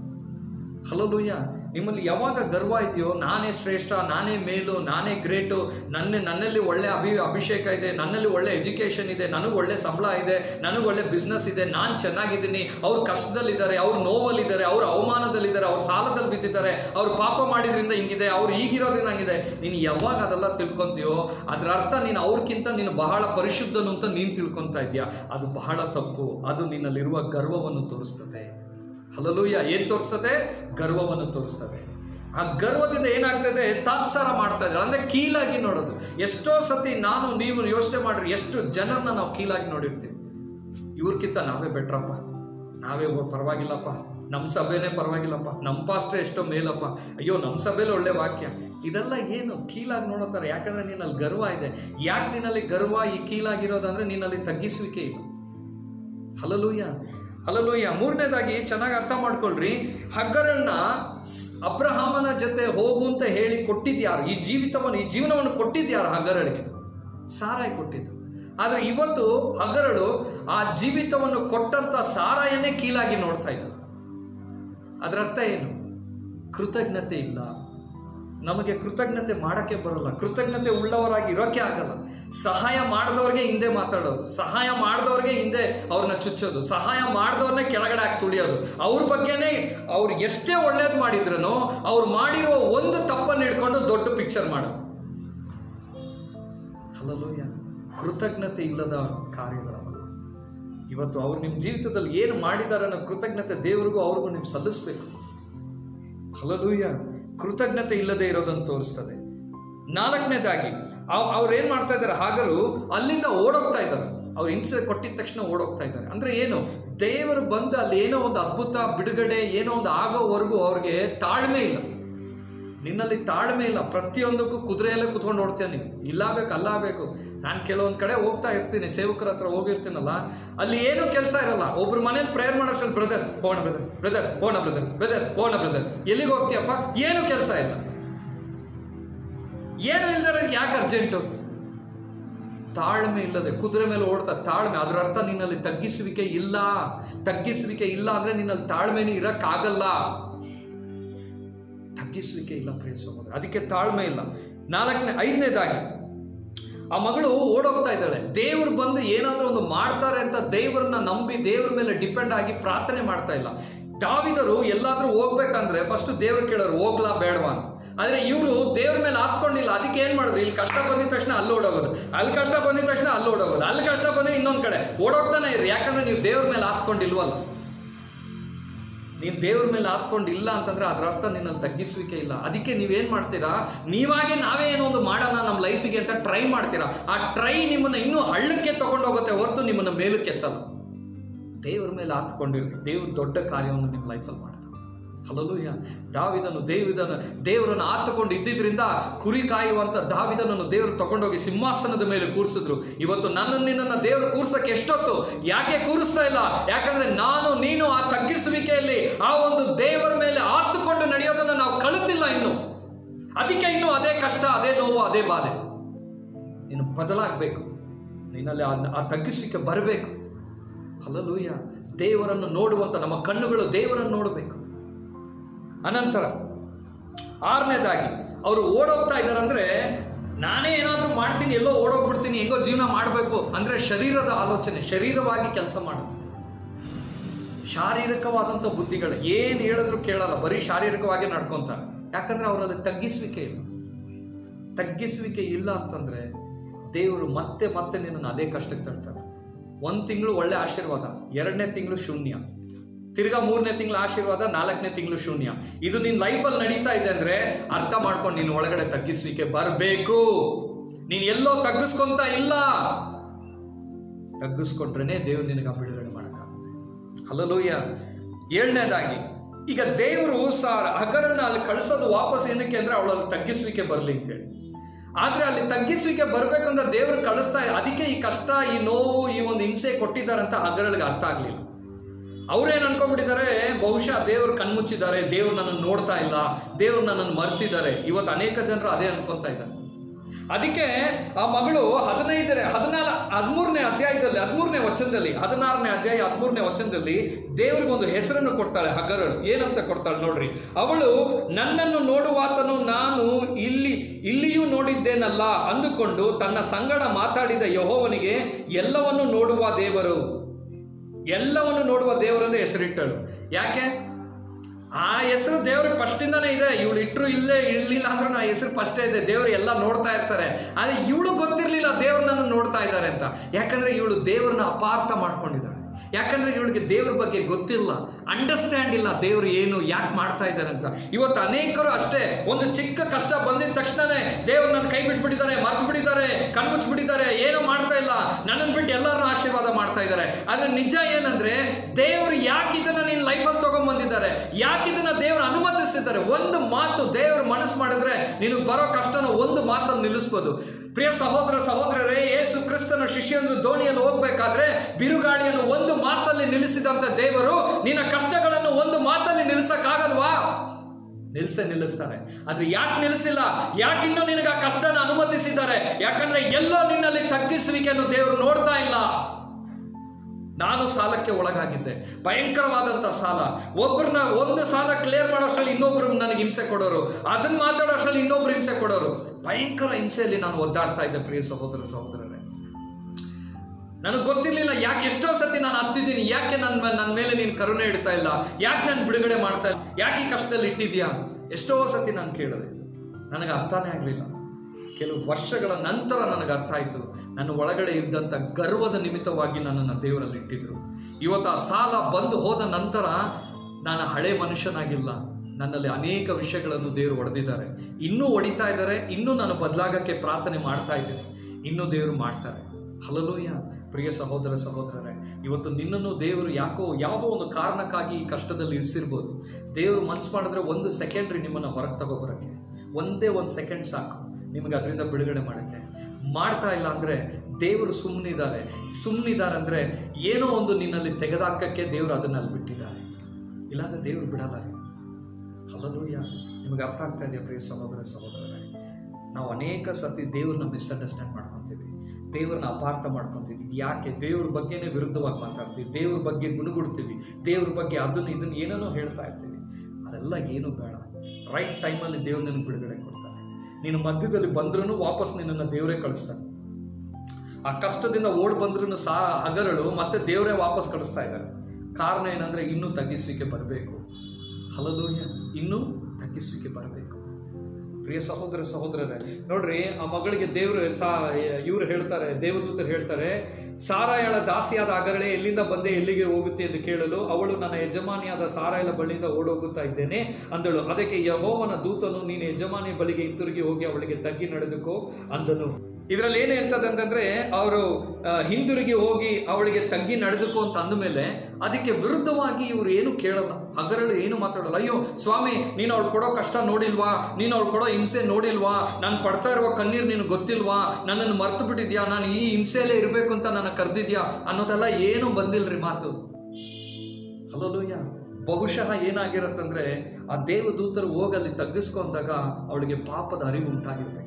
ಹಲಲೂಯ್ಯ ನಿಮ್ಮಲ್ಲಿ ಯಾವಾಗ ಗರ್ವ ಇದೆಯೋ ನಾನೇ ಶ್ರೇಷ್ಠ ನಾನೇ ಮೇಲು ನಾನೇ ಗ್ರೇಟು ನನ್ನ ನನ್ನಲ್ಲಿ ಒಳ್ಳೆ ಅಭಿ ಅಭಿಷೇಕ ಇದೆ ನನ್ನಲ್ಲಿ ಒಳ್ಳೆ ಎಜುಕೇಷನ್ ಇದೆ ನನಗೆ ಒಳ್ಳೆ ಸಂಬಳ ಇದೆ ನನಗೆ ಒಳ್ಳೆ ಬಿಸ್ನೆಸ್ ಇದೆ ನಾನು ಚೆನ್ನಾಗಿದ್ದೀನಿ ಅವ್ರು ಕಷ್ಟದಲ್ಲಿದ್ದಾರೆ ಅವ್ರು ನೋವಲ್ಲಿದ್ದಾರೆ ಅವ್ರು ಅವಮಾನದಲ್ಲಿದ್ದಾರೆ ಅವ್ರು ಸಾಲದಲ್ಲಿ ಬಿದ್ದಿದ್ದಾರೆ ಅವ್ರು ಪಾಪ ಮಾಡಿದ್ರಿಂದ ಹಿಂಗಿದೆ ಅವ್ರು ಈಗಿರೋದ್ರಿಂದ ಹಂಗಿದೆ ನೀನು ಯಾವಾಗ ಅದೆಲ್ಲ ತಿಳ್ಕೊಂತೀಯೋ ಅದರ ಅರ್ಥ ನೀನು ಅವ್ರಿಗಿಂತ ನೀನು ಬಹಳ ಪರಿಶುದ್ಧನು ಅಂತ ನೀನು ತಿಳ್ಕೊತಾ ಇದೆಯಾ ಅದು ಬಹಳ ತಪ್ಪು ಅದು ನಿನ್ನಲ್ಲಿರುವ ಗರ್ವವನ್ನು ತೋರಿಸ್ತದೆ ಹಲಲೂಯ ಏನ್ ತೋರಿಸ್ತದೆ ಗರ್ವವನ್ನು ತೋರಿಸ್ತದೆ ಆ ಗರ್ವದಿಂದ ಏನಾಗ್ತದೆ ತಾತ್ಸಾರ ಮಾಡ್ತಾ ಇದ್ದಾರೆ ಅಂದ್ರೆ ಕೀಲಾಗಿ ನೋಡೋದು ಎಷ್ಟೋ ಸತಿ ನಾನು ನೀವು ಯೋಚನೆ ಮಾಡ್ರಿ ಎಷ್ಟು ಜನರನ್ನ ನಾವು ಕೀಲಾಗಿ ನೋಡಿರ್ತೀವಿ ಇವ್ರಿಗಿಂತ ನಾವೇ ಬೆಟ್ರಪ್ಪ ನಾವೇ ಓ- ಪರವಾಗಿಲ್ಲಪ್ಪ ನಮ್ಮ ಸಭೆನೇ ಪರವಾಗಿಲ್ಲಪ್ಪ ನಮ್ಮ ಪಾಸ್ಟ್ರೆ ಎಷ್ಟೋ ಮೇಲಪ್ಪ ಅಯ್ಯೋ ನಮ್ಮ ಸಭೆಲಿ ಒಳ್ಳೆ ವಾಕ್ಯ ಇದೆಲ್ಲ ಏನು ಕೀಲಾಗಿ ನೋಡೋತಾರೆ ಯಾಕಂದ್ರೆ ನಿನ್ನಲ್ಲಿ ಗರ್ವ ಇದೆ ಯಾಕೆ ನಿನ್ನಲ್ಲಿ ಗರ್ವ ಈ ಕೀಲಾಗಿರೋದಂದ್ರೆ ನಿನ್ನಲ್ಲಿ ತಗ್ಗಿಸುವಿಕೆ ಇಲ್ಲ ಹಲಲೂಯ ಹಲಲೂಯ ಮೂರನೇದಾಗಿ ಚೆನ್ನಾಗಿ ಅರ್ಥ ಮಾಡ್ಕೊಳ್ರಿ ಹಗ್ಗರನ್ನ ಸ್- ಅಬ್ರಹಾಮನ ಜೊತೆ ಹೋಗು ಅಂತ ಹೇಳಿ ಕೊಟ್ಟಿದ್ಯಾರು ಈ ಜೀವಿತವನ್ನು ಈ ಜೀವನವನ್ನು ಕೊಟ್ಟಿದ್ಯಾರು ಹಗ್ಗರಳಿಗೆ ಸಾರಾಯಿ ಕೊಟ್ಟಿದ್ದು ಆದ್ರೆ ಇವತ್ತು ಹಗ್ಗರಳು ಆ ಜೀವಿತವನ್ನು ಕೊಟ್ಟಂತ ಸಾರಾಯನ್ನೇ ಕೀಲಾಗಿ ನೋಡ್ತಾ ಇದ್ದಾರೆ ಅದರ ಅರ್ಥ ಏನು ಕೃತಜ್ಞತೆ ಇಲ್ಲ ನಮಗೆ ಕೃತಜ್ಞತೆ ಮಾಡೋಕ್ಕೆ ಬರಲ್ಲ ಕೃತಜ್ಞತೆ ಉಳ್ಳವರಾಗಿ ಇರೋಕ್ಕೆ ಆಗಲ್ಲ ಸಹಾಯ ಮಾಡಿದವ್ರಿಗೆ ಹಿಂದೆ ಮಾತಾಡೋದು ಸಹಾಯ ಮಾಡಿದವ್ರಿಗೆ ಹಿಂದೆ ಅವ್ರನ್ನ ಚುಚ್ಚೋದು ಸಹಾಯ ಮಾಡಿದವ್ರನ್ನೇ ಕೆಳಗಡೆ ಹಾಕಿ ತುಳಿಯೋದು ಅವ್ರ ಬಗ್ಗೆನೇ ಅವ್ರು ಎಷ್ಟೇ ಒಳ್ಳೇದು ಮಾಡಿದ್ರೂ ಅವ್ರು ಮಾಡಿರೋ ಒಂದು ತಪ್ಪನ್ನು ಹಿಡ್ಕೊಂಡು ದೊಡ್ಡ ಪಿಕ್ಚರ್ ಮಾಡೋದು ಹಲಲೋಯ ಕೃತಜ್ಞತೆ ಇಲ್ಲದ ಕಾರ್ಯಗಳವಲ್ಲ ಇವತ್ತು ಅವ್ರು ನಿಮ್ಮ ಜೀವಿತದಲ್ಲಿ ಏನು ಮಾಡಿದ್ದಾರೆ ಅನ್ನೋ ಕೃತಜ್ಞತೆ ದೇವರಿಗೂ ಅವ್ರಿಗೂ ನೀವು ಸಲ್ಲಿಸ್ಬೇಕು ಹಲಲೂಯ ಕೃತಜ್ಞತೆ ಇಲ್ಲದೆ ಇರೋದನ್ನು ತೋರಿಸ್ತದೆ ನಾಲ್ಕನೇದಾಗಿ ಅವ್ರು ಏನು ಮಾಡ್ತಾ ಇದ್ದಾರೆ ಹಾಗರು ಅಲ್ಲಿಂದ ಓಡೋಗ್ತಾ ಇದ್ದಾರೆ ಅವ್ರು ಹಿಂಸೆ ಕೊಟ್ಟಿದ ತಕ್ಷಣ ಓಡೋಗ್ತಾ ಇದ್ದಾರೆ ಅಂದ್ರೆ ಏನು ದೇವರು ಬಂದು ಅಲ್ಲಿ ಏನೋ ಒಂದು ಅದ್ಭುತ ಬಿಡುಗಡೆ ಏನೋ ಒಂದು ಆಗೋವರೆಗೂ ಅವ್ರಿಗೆ ತಾಳ್ಮೆ ಇಲ್ಲ ನಿನ್ನಲ್ಲಿ ತಾಳ್ಮೆ ಇಲ್ಲ ಪ್ರತಿಯೊಂದಕ್ಕೂ ಕುದುರೆಯಲ್ಲೇ ಕುತ್ಕೊಂಡು ಓಡ್ತೀಯ ನೀವು ಇಲ್ಲಾಗಬೇಕು ಅಲ್ಲಾಗಬೇಕು ನಾನು ಕೆಲವೊಂದು ಕಡೆ ಹೋಗ್ತಾ ಇರ್ತೀನಿ ಸೇವಕರ ಹತ್ರ ಹೋಗಿರ್ತೀನಲ್ಲ ಅಲ್ಲಿ ಏನೂ ಕೆಲಸ ಇರಲ್ಲ ಒಬ್ರು ಮನೇಲಿ ಪ್ರೇಯರ್ ಮಾಡೋಷ್ಟ್ರಲ್ಲಿ ಬ್ರದರ್ ಹೋಣ ಬ್ರದರ್ ಬ್ರದರ್ ಹೋಣ ಬ್ರದರ್ ಬ್ರದರ್ ಹೋಣ ಬ್ರದರ್ ಎಲ್ಲಿಗೆ ಹೋಗ್ತೀಯಪ್ಪ ಏನು ಕೆಲಸ ಇಲ್ಲ ಏನು ಇಲ್ದರೆ ಯಾಕೆ ಅರ್ಜೆಂಟು ತಾಳ್ಮೆ ಇಲ್ಲದೆ ಕುದುರೆ ಮೇಲೆ ಓಡ್ತಾ ತಾಳ್ಮೆ ಅದರ ಅರ್ಥ ನಿನ್ನಲ್ಲಿ ತಗ್ಗಿಸುವಿಕೆ ಇಲ್ಲ ತಗ್ಗಿಸುವಿಕೆ ಇಲ್ಲ ಅಂದ್ರೆ ನಿನ್ನಲ್ಲಿ ತಾಳ್ಮೆನೇ ಇರಕ್ಕಾಗಲ್ಲ ತಗ್ಗಿಸುವಿಕೆ ಇಲ್ಲ ಪ್ರಿಯ ಸಹೋದರ ಅದಕ್ಕೆ ತಾಳ್ಮೆ ಇಲ್ಲ ನಾಲ್ಕನೇ ಐದನೇದಾಗಿ ಆ ಮಗಳು ಓಡೋಗ್ತಾ ಇದ್ದಾಳೆ ದೇವ್ರು ಬಂದು ಏನಾದರೂ ಒಂದು ಮಾಡ್ತಾರೆ ಅಂತ ದೇವರನ್ನ ನಂಬಿ ದೇವ್ರ ಮೇಲೆ ಡಿಪೆಂಡ್ ಆಗಿ ಪ್ರಾರ್ಥನೆ ಮಾಡ್ತಾ ಇಲ್ಲ ದಾವಿದರು ಎಲ್ಲಾದ್ರೂ ಹೋಗ್ಬೇಕಂದ್ರೆ ಫಸ್ಟ್ ದೇವ್ರು ಕೇಳೋರು ಹೋಗ್ಲಾ ಬೇಡವಾ ಅಂತ ಆದ್ರೆ ಇವರು ದೇವ್ರ ಮೇಲೆ ಹಾತ್ಕೊಂಡಿಲ್ಲ ಅದಕ್ಕೆ ಏನ್ ಮಾಡಿದ್ರು ಇಲ್ಲಿ ಕಷ್ಟ ಬಂದಿದ ತಕ್ಷಣ ಅಲ್ಲಿ ಓಡೋಗೋದು ಅಲ್ಲಿ ಕಷ್ಟ ಬಂದಿದ ತಕ್ಷಣ ಅಲ್ಲಿ ಓಡೋಗೋದು ಅಲ್ಲಿ ಕಷ್ಟ ಬಂದ್ರೆ ಇನ್ನೊಂದ್ ಕಡೆ ಓಡೋಗ್ತಾನೆ ಇರಿ ಯಾಕಂದ್ರೆ ನೀವು ದೇವ್ರ ಮೇಲೆ ಹಾತ್ಕೊಂಡಿಲ್ವಲ್ಲ ನೀನು ದೇವ್ರ ಮೇಲೆ ಹಾತ್ಕೊಂಡಿಲ್ಲ ಅಂತಂದ್ರೆ ಅದರ ಅರ್ಥ ನಿನ್ನನ್ನು ತಗ್ಗಿಸುವಿಕೆ ಇಲ್ಲ ಅದಕ್ಕೆ ನೀವೇನ್ ಮಾಡ್ತೀರಾ ನೀವಾಗೆ ನಾವೇ ಏನೋ ಒಂದು ಮಾಡೋಣ ನಮ್ಮ ಲೈಫಿಗೆ ಅಂತ ಟ್ರೈ ಮಾಡ್ತೀರಾ ಆ ಟ್ರೈ ನಿಮ್ಮನ್ನ ಇನ್ನೂ ಹಳ್ಳಕ್ಕೆ ತಗೊಂಡೋಗುತ್ತೆ ಹೊರತು ನಿಮ್ಮನ್ನ ಮೇಲಕ್ಕೆ ಎತ್ತಲ್ಲ ದೇವ್ರ ಮೇಲೆ ಹಾತ್ಕೊಂಡಿರಿ ದೇವ್ರ ದೊಡ್ಡ ಕಾರ್ಯವನ್ನು ನಿಮ್ಮ ಲೈಫಲ್ಲಿ ಮಾಡ್ತಾರೆ ಹಲಲೂಯ ದಾವಿದನು ದೇವಿದನು ದೇವರನ್ನು ಆತುಕೊಂಡು ಇದ್ದಿದ್ರಿಂದ ಕುರಿ ಕಾಯುವಂತ ದಾವಿದನನ್ನು ದೇವರು ತಗೊಂಡೋಗಿ ಸಿಂಹಾಸನದ ಮೇಲೆ ಕೂರಿಸಿದ್ರು ಇವತ್ತು ನನ್ನನ್ನು ನಿನ್ನನ್ನು ದೇವರು ಕೂರ್ಸಕ್ಕೆ ಎಷ್ಟೊತ್ತು ಯಾಕೆ ಕೂರಿಸ್ತಾ ಇಲ್ಲ ಯಾಕಂದ್ರೆ ನಾನು ನೀನು ಆ ತಗ್ಗಿಸುವಿಕೆಯಲ್ಲಿ ಆ ಒಂದು ದೇವರ ಮೇಲೆ ಆತುಕೊಂಡು ನಡೆಯೋದನ್ನು ನಾವು ಕಲಿತಿಲ್ಲ ಇನ್ನು ಅದಕ್ಕೆ ಇನ್ನು ಅದೇ ಕಷ್ಟ ಅದೇ ನೋವು ಅದೇ ಬಾಧೆ ನೀನು ಬದಲಾಗಬೇಕು ನಿನ್ನಲ್ಲಿ ಆ- ಆ ತಗ್ಗಿಸುವಿಕೆ ಬರಬೇಕು ಹಲಲೂಯ ದೇವರನ್ನು ನೋಡುವಂತ ನಮ್ಮ ಕಣ್ಣುಗಳು ದೇವರನ್ನು ನೋಡಬೇಕು ಅನಂತರ ಆರನೇದಾಗಿ ಅವರು ಓಡೋಗ್ತಾ ಇದ್ದಾರೆ ಅಂದ್ರೆ ನಾನೇ ಏನಾದರೂ ಮಾಡ್ತೀನಿ ಎಲ್ಲೋ ಓಡೋಗ್ಬಿಡ್ತೀನಿ ಹೆಂಗೋ ಜೀವನ ಮಾಡಬೇಕು ಅಂದ್ರೆ ಶರೀರದ ಆಲೋಚನೆ ಶರೀರವಾಗಿ ಕೆಲಸ ಮಾಡೋದು ಶಾರೀರಿಕವಾದಂಥ ಬುದ್ಧಿಗಳು ಏನು ಹೇಳಿದ್ರು ಕೇಳಲ್ಲ ಬರೀ ಶಾರೀರಿಕವಾಗಿ ನಡ್ಕೊಂತಾರೆ ಯಾಕಂದ್ರೆ ಅವರಲ್ಲಿ ತಗ್ಗಿಸುವಿಕೆ ಇಲ್ಲ ತಗ್ಗಿಸುವಿಕೆ ಇಲ್ಲ ಅಂತಂದ್ರೆ ದೇವರು ಮತ್ತೆ ಮತ್ತೆ ನಿನ್ನನ್ನು ಅದೇ ಕಷ್ಟಕ್ಕೆ ತರ್ತಾರೆ ಒಂದು ತಿಂಗಳು ಒಳ್ಳೆ ಆಶೀರ್ವಾದ ಎರಡನೇ ತಿಂಗಳು ಶೂನ್ಯ ತಿರ್ಗಾ ಮೂರನೇ ತಿಂಗಳ ಆಶೀರ್ವಾದ ನಾಲ್ಕನೇ ತಿಂಗಳು ಶೂನ್ಯ ಇದು ನಿನ್ನ ಲೈಫಲ್ಲಿ ನಡೀತಾ ಇದೆ ಅಂದ್ರೆ ಅರ್ಥ ಮಾಡ್ಕೊಂಡು ನೀನು ಒಳಗಡೆ ತಗ್ಗಿಸುವಿಕೆ ಬರಬೇಕು ನೀನು ಎಲ್ಲೋ ತಗ್ಗಿಸ್ಕೊಂತ ಇಲ್ಲ ತಗ್ಗಿಸ್ಕೊಂಡ್ರೇನೆ ದೇವ್ರು ನಿನಗೆ ಬಿಡುಗಡೆ ಮಾಡೋಕ್ಕಾಗುತ್ತೆ ಹಲಲೂಯ ಏಳನೇದಾಗಿ ಈಗ ದೇವರು ಸಹ ಹಗರನ್ನ ಅಲ್ಲಿ ಕಳಿಸೋದು ವಾಪಸ್ ಏನಕ್ಕೆ ಅಂದ್ರೆ ಅವಳಲ್ಲಿ ತಗ್ಗಿಸುವಿಕೆ ಬರಲಿ ಅಂತೇಳಿ ಆದ್ರೆ ಅಲ್ಲಿ ತಗ್ಗಿಸುವಿಕೆ ಬರ್ಬೇಕಂದ್ರೆ ದೇವರು ಕಳಿಸ್ತಾ ಅದಕ್ಕೆ ಈ ಕಷ್ಟ ಈ ನೋವು ಈ ಒಂದು ಹಿಂಸೆ ಕೊಟ್ಟಿದ್ದಾರೆ ಅಂತ ಹಗರಳಿಗೆ ಅರ್ಥ ಆಗ್ಲಿಲ್ಲ ಅವ್ರೇನ್ ಅನ್ಕೊಂಡ್ಬಿಟ್ಟಿದ್ದಾರೆ ಬಹುಶಃ ದೇವ್ರು ಕಣ್ಮುಚ್ಚಿದ್ದಾರೆ ದೇವ್ರು ನನ್ನನ್ನು ನೋಡ್ತಾ ಇಲ್ಲ ದೇವ್ರು ನನ್ನನ್ನು ಮರ್ತಿದ್ದಾರೆ ಇವತ್ತು ಅನೇಕ ಜನರು ಅದೇ ಅನ್ಕೊಂತಾ ಇದ್ದಾರೆ ಅದಕ್ಕೆ ಆ ಮಗಳು ಹದಿನೈದನೇ ಹದಿನಾಲ ಹದಿಮೂರನೇ ಅಧ್ಯಾಯದಲ್ಲಿ ಹದಿಮೂರನೇ ವಚನದಲ್ಲಿ ಹದಿನಾರನೇ ಅಧ್ಯಾಯ ಹದಿಮೂರನೇ ವಚನದಲ್ಲಿ ದೇವರಿಗೆ ಒಂದು ಹೆಸರನ್ನು ಕೊಡ್ತಾಳೆ ಹಗರಳು ಏನಂತ ಕೊಡ್ತಾಳೆ ನೋಡ್ರಿ ಅವಳು ನನ್ನನ್ನು ನೋಡುವಾತನು ನಾನು ಇಲ್ಲಿ ಇಲ್ಲಿಯೂ ನೋಡಿದ್ದೇನಲ್ಲ ಅಂದುಕೊಂಡು ತನ್ನ ಸಂಗಡ ಮಾತಾಡಿದ ಯಹೋವನಿಗೆ ಎಲ್ಲವನ್ನು ನೋಡುವ ದೇವರು ಎಲ್ಲವನ್ನು ನೋಡುವ ದೇವರೆಂದು ಹೆಸರಿಟ್ಟಳು ಯಾಕೆ ಆ ಹೆಸರು ದೇವ್ರಿಗೆ ಫಸ್ಟಿಂದಾನೇ ಇದೆ ಇವಳು ಇಟ್ಟರು ಇಲ್ಲೇ ಇರಲಿಲ್ಲ ಅಂದ್ರೂ ಆ ಹೆಸರು ಫಸ್ಟೇ ಇದೆ ದೇವ್ರು ಎಲ್ಲ ನೋಡ್ತಾ ಇರ್ತಾರೆ ಆದರೆ ಇವಳು ಗೊತ್ತಿರಲಿಲ್ಲ ದೇವ್ರು ನನ್ನ ನೋಡ್ತಾ ಇದ್ದಾರೆ ಅಂತ ಯಾಕಂದ್ರೆ ಇವಳು ದೇವ್ರನ್ನ ಅಪಾರ್ಥ ಮಾಡ್ಕೊಂಡಿದ್ದಾಳೆ ಯಾಕಂದ್ರೆ ಇವಳಿಗೆ ದೇವ್ರ ಬಗ್ಗೆ ಗೊತ್ತಿಲ್ಲ ಅಂಡರ್ಸ್ಟ್ಯಾಂಡ್ ಇಲ್ಲ ದೇವ್ರು ಏನು ಯಾಕೆ ಮಾಡ್ತಾ ಇದ್ದಾರೆ ಅಂತ ಇವತ್ತು ಅನೇಕರು ಅಷ್ಟೇ ಒಂದು ಚಿಕ್ಕ ಕಷ್ಟ ಬಂದಿದ ತಕ್ಷಣನೇ ದೇವ್ರು ನನ್ನ ಕೈ ಬಿಟ್ಬಿಟ್ಟಿದ್ದಾರೆ ಮರ್ತು ಬಿಟ್ಟಿದ್ದಾರೆ ಕಣ್ಮುಚ್ಚಿಬಿಟ್ಟಿದ್ದಾರೆ ಏನೂ ಮಾಡ್ತಾ ಇಲ್ಲ ನನ್ನನ್ನು ಬಿಟ್ಟು ಎಲ್ಲರನ್ನೂ ಆಶೀರ್ವಾದ ಮಾಡ್ತಾ ಇದ್ದಾರೆ ಆದರೆ ನಿಜ ಏನಂದ್ರೆ ದೇವರು ಯಾಕೆ ಇದನ್ನ ನಿನ್ನ ಲೈಫಲ್ಲಿ ತಗೊಂಡ್ಬಂದಿದ್ದಾರೆ ಯಾಕೆ ಇದನ್ನ ದೇವರು ಅನುಮತಿಸಿದ್ದಾರೆ ಒಂದು ಮಾತು ದೇವರು ಮನಸ್ಸು ಮಾಡಿದ್ರೆ ನಿನಗೆ ಬರೋ ಕಷ್ಟನ ಒಂದು ಮಾತಲ್ಲಿ ನಿಲ್ಲಿಸ್ಬೋದು ಪ್ರಿಯ ಸಹೋದರ ಸಹೋದರರೇ ಯೇಸು ಕ್ರಿಸ್ತನ ಶಿಷ್ಯಂದ್ರು ದೋಣಿಯಲ್ಲಿ ಹೋಗ್ಬೇಕಾದ್ರೆ ಬಿರುಗಾಳಿಯನ್ನು ಒಂದು ಮಾತಲ್ಲಿ ನಿಲ್ಲಿಸಿದಂತ ದೇವರು ನಿನ್ನ ಕಷ್ಟಗಳನ್ನು ಒಂದು ಮಾತಲ್ಲಿ ನಿಲ್ಲಿಸಕ್ಕಾಗಲ್ವಾ ನಿಲ್ಸೆ ನಿಲ್ಲಿಸ್ತಾರೆ ಆದ್ರೆ ಯಾಕೆ ನಿಲ್ಲಿಸಿಲ್ಲ ಯಾಕಿನ್ನೂ ನಿನಗೆ ಆ ಕಷ್ಟನ ಅನುಮತಿಸಿದ್ದಾರೆ ಯಾಕಂದ್ರೆ ಎಲ್ಲೋ ನಿನ್ನಲ್ಲಿ ತಗ್ಗಿಸುವಿಕೆಯನ್ನು ದೇವರು ನೋಡ್ತಾ ಇಲ್ಲ ನಾನು ಸಾಲಕ್ಕೆ ಒಳಗಾಗಿದ್ದೆ ಭಯಂಕರವಾದಂಥ ಸಾಲ ಒಬ್ಬರನ್ನ ಒಂದು ಸಾಲ ಕ್ಲಿಯರ್ ಮಾಡೋಷ್ಟ್ರಲ್ಲಿ ಇನ್ನೊಬ್ರು ನನಗೆ ಹಿಂಸೆ ಕೊಡೋರು ಅದನ್ನ ಮಾತಾಡೋಷ್ಟ್ರಲ್ಲಿ ಇನ್ನೊಬ್ರು ಹಿಂಸೆ ಕೊಡೋರು ಭಯಂಕರ ಹಿಂಸೆಯಲ್ಲಿ ನಾನು ಒದ್ದಾಡ್ತಾ ಇದ್ದೆ ಪ್ರಿಯ ಸಹೋದರ ಸಹೋದರರೇ ನನಗೆ ಗೊತ್ತಿರಲಿಲ್ಲ ಯಾಕೆ ಎಷ್ಟೋ ಸತಿ ನಾನು ಹತ್ತಿದ್ದೀನಿ ಯಾಕೆ ನನ್ನ ನನ್ನ ಮೇಲೆ ನೀನು ಕರುಣೆ ಇಡ್ತಾ ಇಲ್ಲ ಯಾಕೆ ನಾನು ಬಿಡುಗಡೆ ಮಾಡ್ತಾ ಇಲ್ಲ ಯಾಕೆ ಈ ಕಷ್ಟದಲ್ಲಿ ಇಟ್ಟಿದ್ಯಾ ಎಷ್ಟೋ ಸತಿ ನಾನು ಕೇಳಿದೆ ನನಗೆ ಅರ್ಥನೇ ಆಗಲಿಲ್ಲ ಕೆಲವು ವರ್ಷಗಳ ನಂತರ ನನಗೆ ಅರ್ಥ ಆಯಿತು ನನ್ನ ಒಳಗಡೆ ಇದ್ದಂಥ ಗರ್ವದ ನಿಮಿತ್ತವಾಗಿ ನನ್ನನ್ನು ದೇವರಲ್ಲಿ ಇಟ್ಟಿದ್ರು ಇವತ್ತು ಆ ಸಾಲ ಬಂದು ಹೋದ ನಂತರ ನಾನು ಹಳೆ ಮನುಷ್ಯನಾಗಿಲ್ಲ ನನ್ನಲ್ಲಿ ಅನೇಕ ವಿಷಯಗಳನ್ನು ದೇವರು ಹೊಡೆದಿದ್ದಾರೆ ಇನ್ನೂ ಹೊಡಿತಾ ಇದ್ದಾರೆ ಇನ್ನೂ ನಾನು ಬದಲಾಗಕ್ಕೆ ಪ್ರಾರ್ಥನೆ ಮಾಡ್ತಾ ಇದ್ದೀನಿ ಇನ್ನೂ ದೇವರು ಮಾಡ್ತಾರೆ ಹಲಲೂಯ ಪ್ರಿಯ ಸಹೋದರ ಸಹೋದರರೇ ಇವತ್ತು ನಿನ್ನನ್ನು ದೇವರು ಯಾಕೋ ಯಾವುದೋ ಒಂದು ಕಾರಣಕ್ಕಾಗಿ ಈ ಕಷ್ಟದಲ್ಲಿ ಇಳಿಸಿರ್ಬೋದು ದೇವರು ಮನ್ಸು ಮಾಡಿದ್ರೆ ಒಂದು ಸೆಕೆಂಡ್ರಿ ನಿಮ್ಮನ್ನು ಹೊರಗೆ ತಗೊಬರೋಕ್ಕೆ ಒಂದೇ ಒಂದು ಸೆಕೆಂಡ್ ಸಾಕು ನಿಮಗೆ ಅದರಿಂದ ಬಿಡುಗಡೆ ಮಾಡೋಕ್ಕೆ ಮಾಡ್ತಾ ಇಲ್ಲ ಅಂದರೆ ದೇವರು ಸುಮ್ಮನಿದ್ದಾರೆ ಸುಮ್ಮನಿದ್ದಾರೆ ಅಂದರೆ ಏನೋ ಒಂದು ನಿನ್ನಲ್ಲಿ ತೆಗೆದಾಕಕ್ಕೆ ದೇವರು ಅದನ್ನ ಅಲ್ಲಿ ಬಿಟ್ಟಿದ್ದಾರೆ ಇಲ್ಲಾಂದ್ರೆ ದೇವರು ಬಿಡಲ್ಲ ರೀ ಹಲಲೂಯ ನಿಮಗೆ ಅರ್ಥ ಆಗ್ತಾ ಇದೆಯಾ ಪ್ರಿಯ ಸಹೋದರ ಸಹೋದರರೇ ನಾವು ಅನೇಕ ಸತಿ ದೇವ್ರನ್ನ ಮಿಸ್ಅಂಡರ್ಸ್ಟ್ಯಾಂಡ್ ಮಾಡ್ಕೊತೀವಿ ದೇವ್ರನ್ನ ಅಪಾರ್ಥ ಮಾಡ್ಕೊತೀವಿ ಯಾಕೆ ದೇವ್ರ ಬಗ್ಗೆನೇ ವಿರುದ್ಧವಾಗಿ ಮಾತಾಡ್ತೀವಿ ದೇವ್ರ ಬಗ್ಗೆ ಗುಣಗುಡ್ತೀವಿ ದೇವ್ರ ಬಗ್ಗೆ ಅದನ್ನು ಇದನ್ನು ಏನೇನೋ ಹೇಳ್ತಾ ಇರ್ತೀವಿ ಅದೆಲ್ಲ ಏನು ಬೇಡ ರೈಟ್ ಟೈಮಲ್ಲಿ ದೇವ್ರು ನಿನಗೆ ಬಿಡುಗಡೆ ಕೊಡ್ತಾನೆ ನೀನು ಮಧ್ಯದಲ್ಲಿ ಬಂದ್ರೂ ವಾಪಸ್ ನಿನ್ನನ್ನು ದೇವರೇ ಕಳಿಸ್ತಾನೆ ಆ ಕಷ್ಟದಿಂದ ಓಡ್ ಬಂದ್ರೂ ಸಾ ಹಗರಳು ಮತ್ತೆ ದೇವರೇ ವಾಪಸ್ ಕಳಿಸ್ತಾ ಇದ್ದಾರೆ ಕಾರಣ ಏನಂದ್ರೆ ಇನ್ನೂ ತಗ್ಗಿಸುವಿಕೆ ಬರಬೇಕು ಹಲಲೂಯ ಇನ್ನೂ ತಗ್ಗಿಸುವಿಕೆ ಬರಬೇಕು ಪ್ರಿಯ ಸಹೋದರ ಸಹೋದರರೇ ನೋಡ್ರಿ ಆ ಮಗಳಿಗೆ ದೇವರು ಸಾ ಇವರು ಹೇಳ್ತಾರೆ ದೇವದೂತರು ಹೇಳ್ತಾರೆ ಸಾರಾಯಳ ದಾಸಿಯಾದ ಅಗರಳೆ ಎಲ್ಲಿಂದ ಬಂದೆ ಎಲ್ಲಿಗೆ ಹೋಗುತ್ತೆ ಎಂದು ಕೇಳಲು ಅವಳು ನನ್ನ ಯಜಮಾನಿಯಾದ ಸಾರಾಯಳ ಬಳಿಯಿಂದ ಓಡೋಗುತ್ತಾ ಇದ್ದೇನೆ ಅಂದಳು ಅದಕ್ಕೆ ಯಹೋವನ ದೂತನು ನೀನು ಯಜಮಾನಿ ಬಳಿಗೆ ಹಿಂತಿರುಗಿ ಹೋಗಿ ಅವಳಿಗೆ ತಗ್ಗಿ ನಡೆದುಕೋ ಅಂದನು ಇದರಲ್ಲಿ ಏನು ಹೇಳ್ತದೆ ಅಂತಂದ್ರೆ ಅವರು ಹಿಂದಿರುಗಿ ಹೋಗಿ ಅವಳಿಗೆ ತಗ್ಗಿ ನಡೆದುಕೋ ಅಂತ ಅಂದಮೇಲೆ ಅದಕ್ಕೆ ವಿರುದ್ಧವಾಗಿ ಇವರು ಏನು ಕೇಳಲ್ಲ ಹಗರಳು ಏನು ಮಾತಾಡಲ್ಲ ಅಯ್ಯೋ ಸ್ವಾಮಿ ನೀನು ಅವಳು ಕೊಡೋ ಕಷ್ಟ ನೋಡಿಲ್ವಾ ನೀನು ಅವಳು ಕೊಡೋ ಹಿಂಸೆ ನೋಡಿಲ್ವಾ ನಾನು ಪಡ್ತಾ ಇರುವ ಕಣ್ಣೀರು ನೀನು ಗೊತ್ತಿಲ್ವಾ ನನ್ನನ್ನು ಮರ್ತು ಬಿಟ್ಟಿದ್ಯಾ ನಾನು ಈ ಹಿಂಸೆಯಲ್ಲೇ ಇರಬೇಕು ಅಂತ ನನ್ನ ಕರೆದಿದ್ಯಾ ಅನ್ನೋದೆಲ್ಲ ಏನು ಬಂದಿಲ್ರಿ ಮಾತು ಹಲೋಲೂಯ ಬಹುಶಃ ಏನಾಗಿರತ್ತಂದ್ರೆ ಆ ದೇವದೂತರು ಹೋಗಲ್ಲಿ ತಗ್ಗಿಸ್ಕೊಂಡಾಗ ಅವಳಿಗೆ ಪಾಪದ ಅರಿವು ಉಂಟಾಗಿರ್ಬೇಕು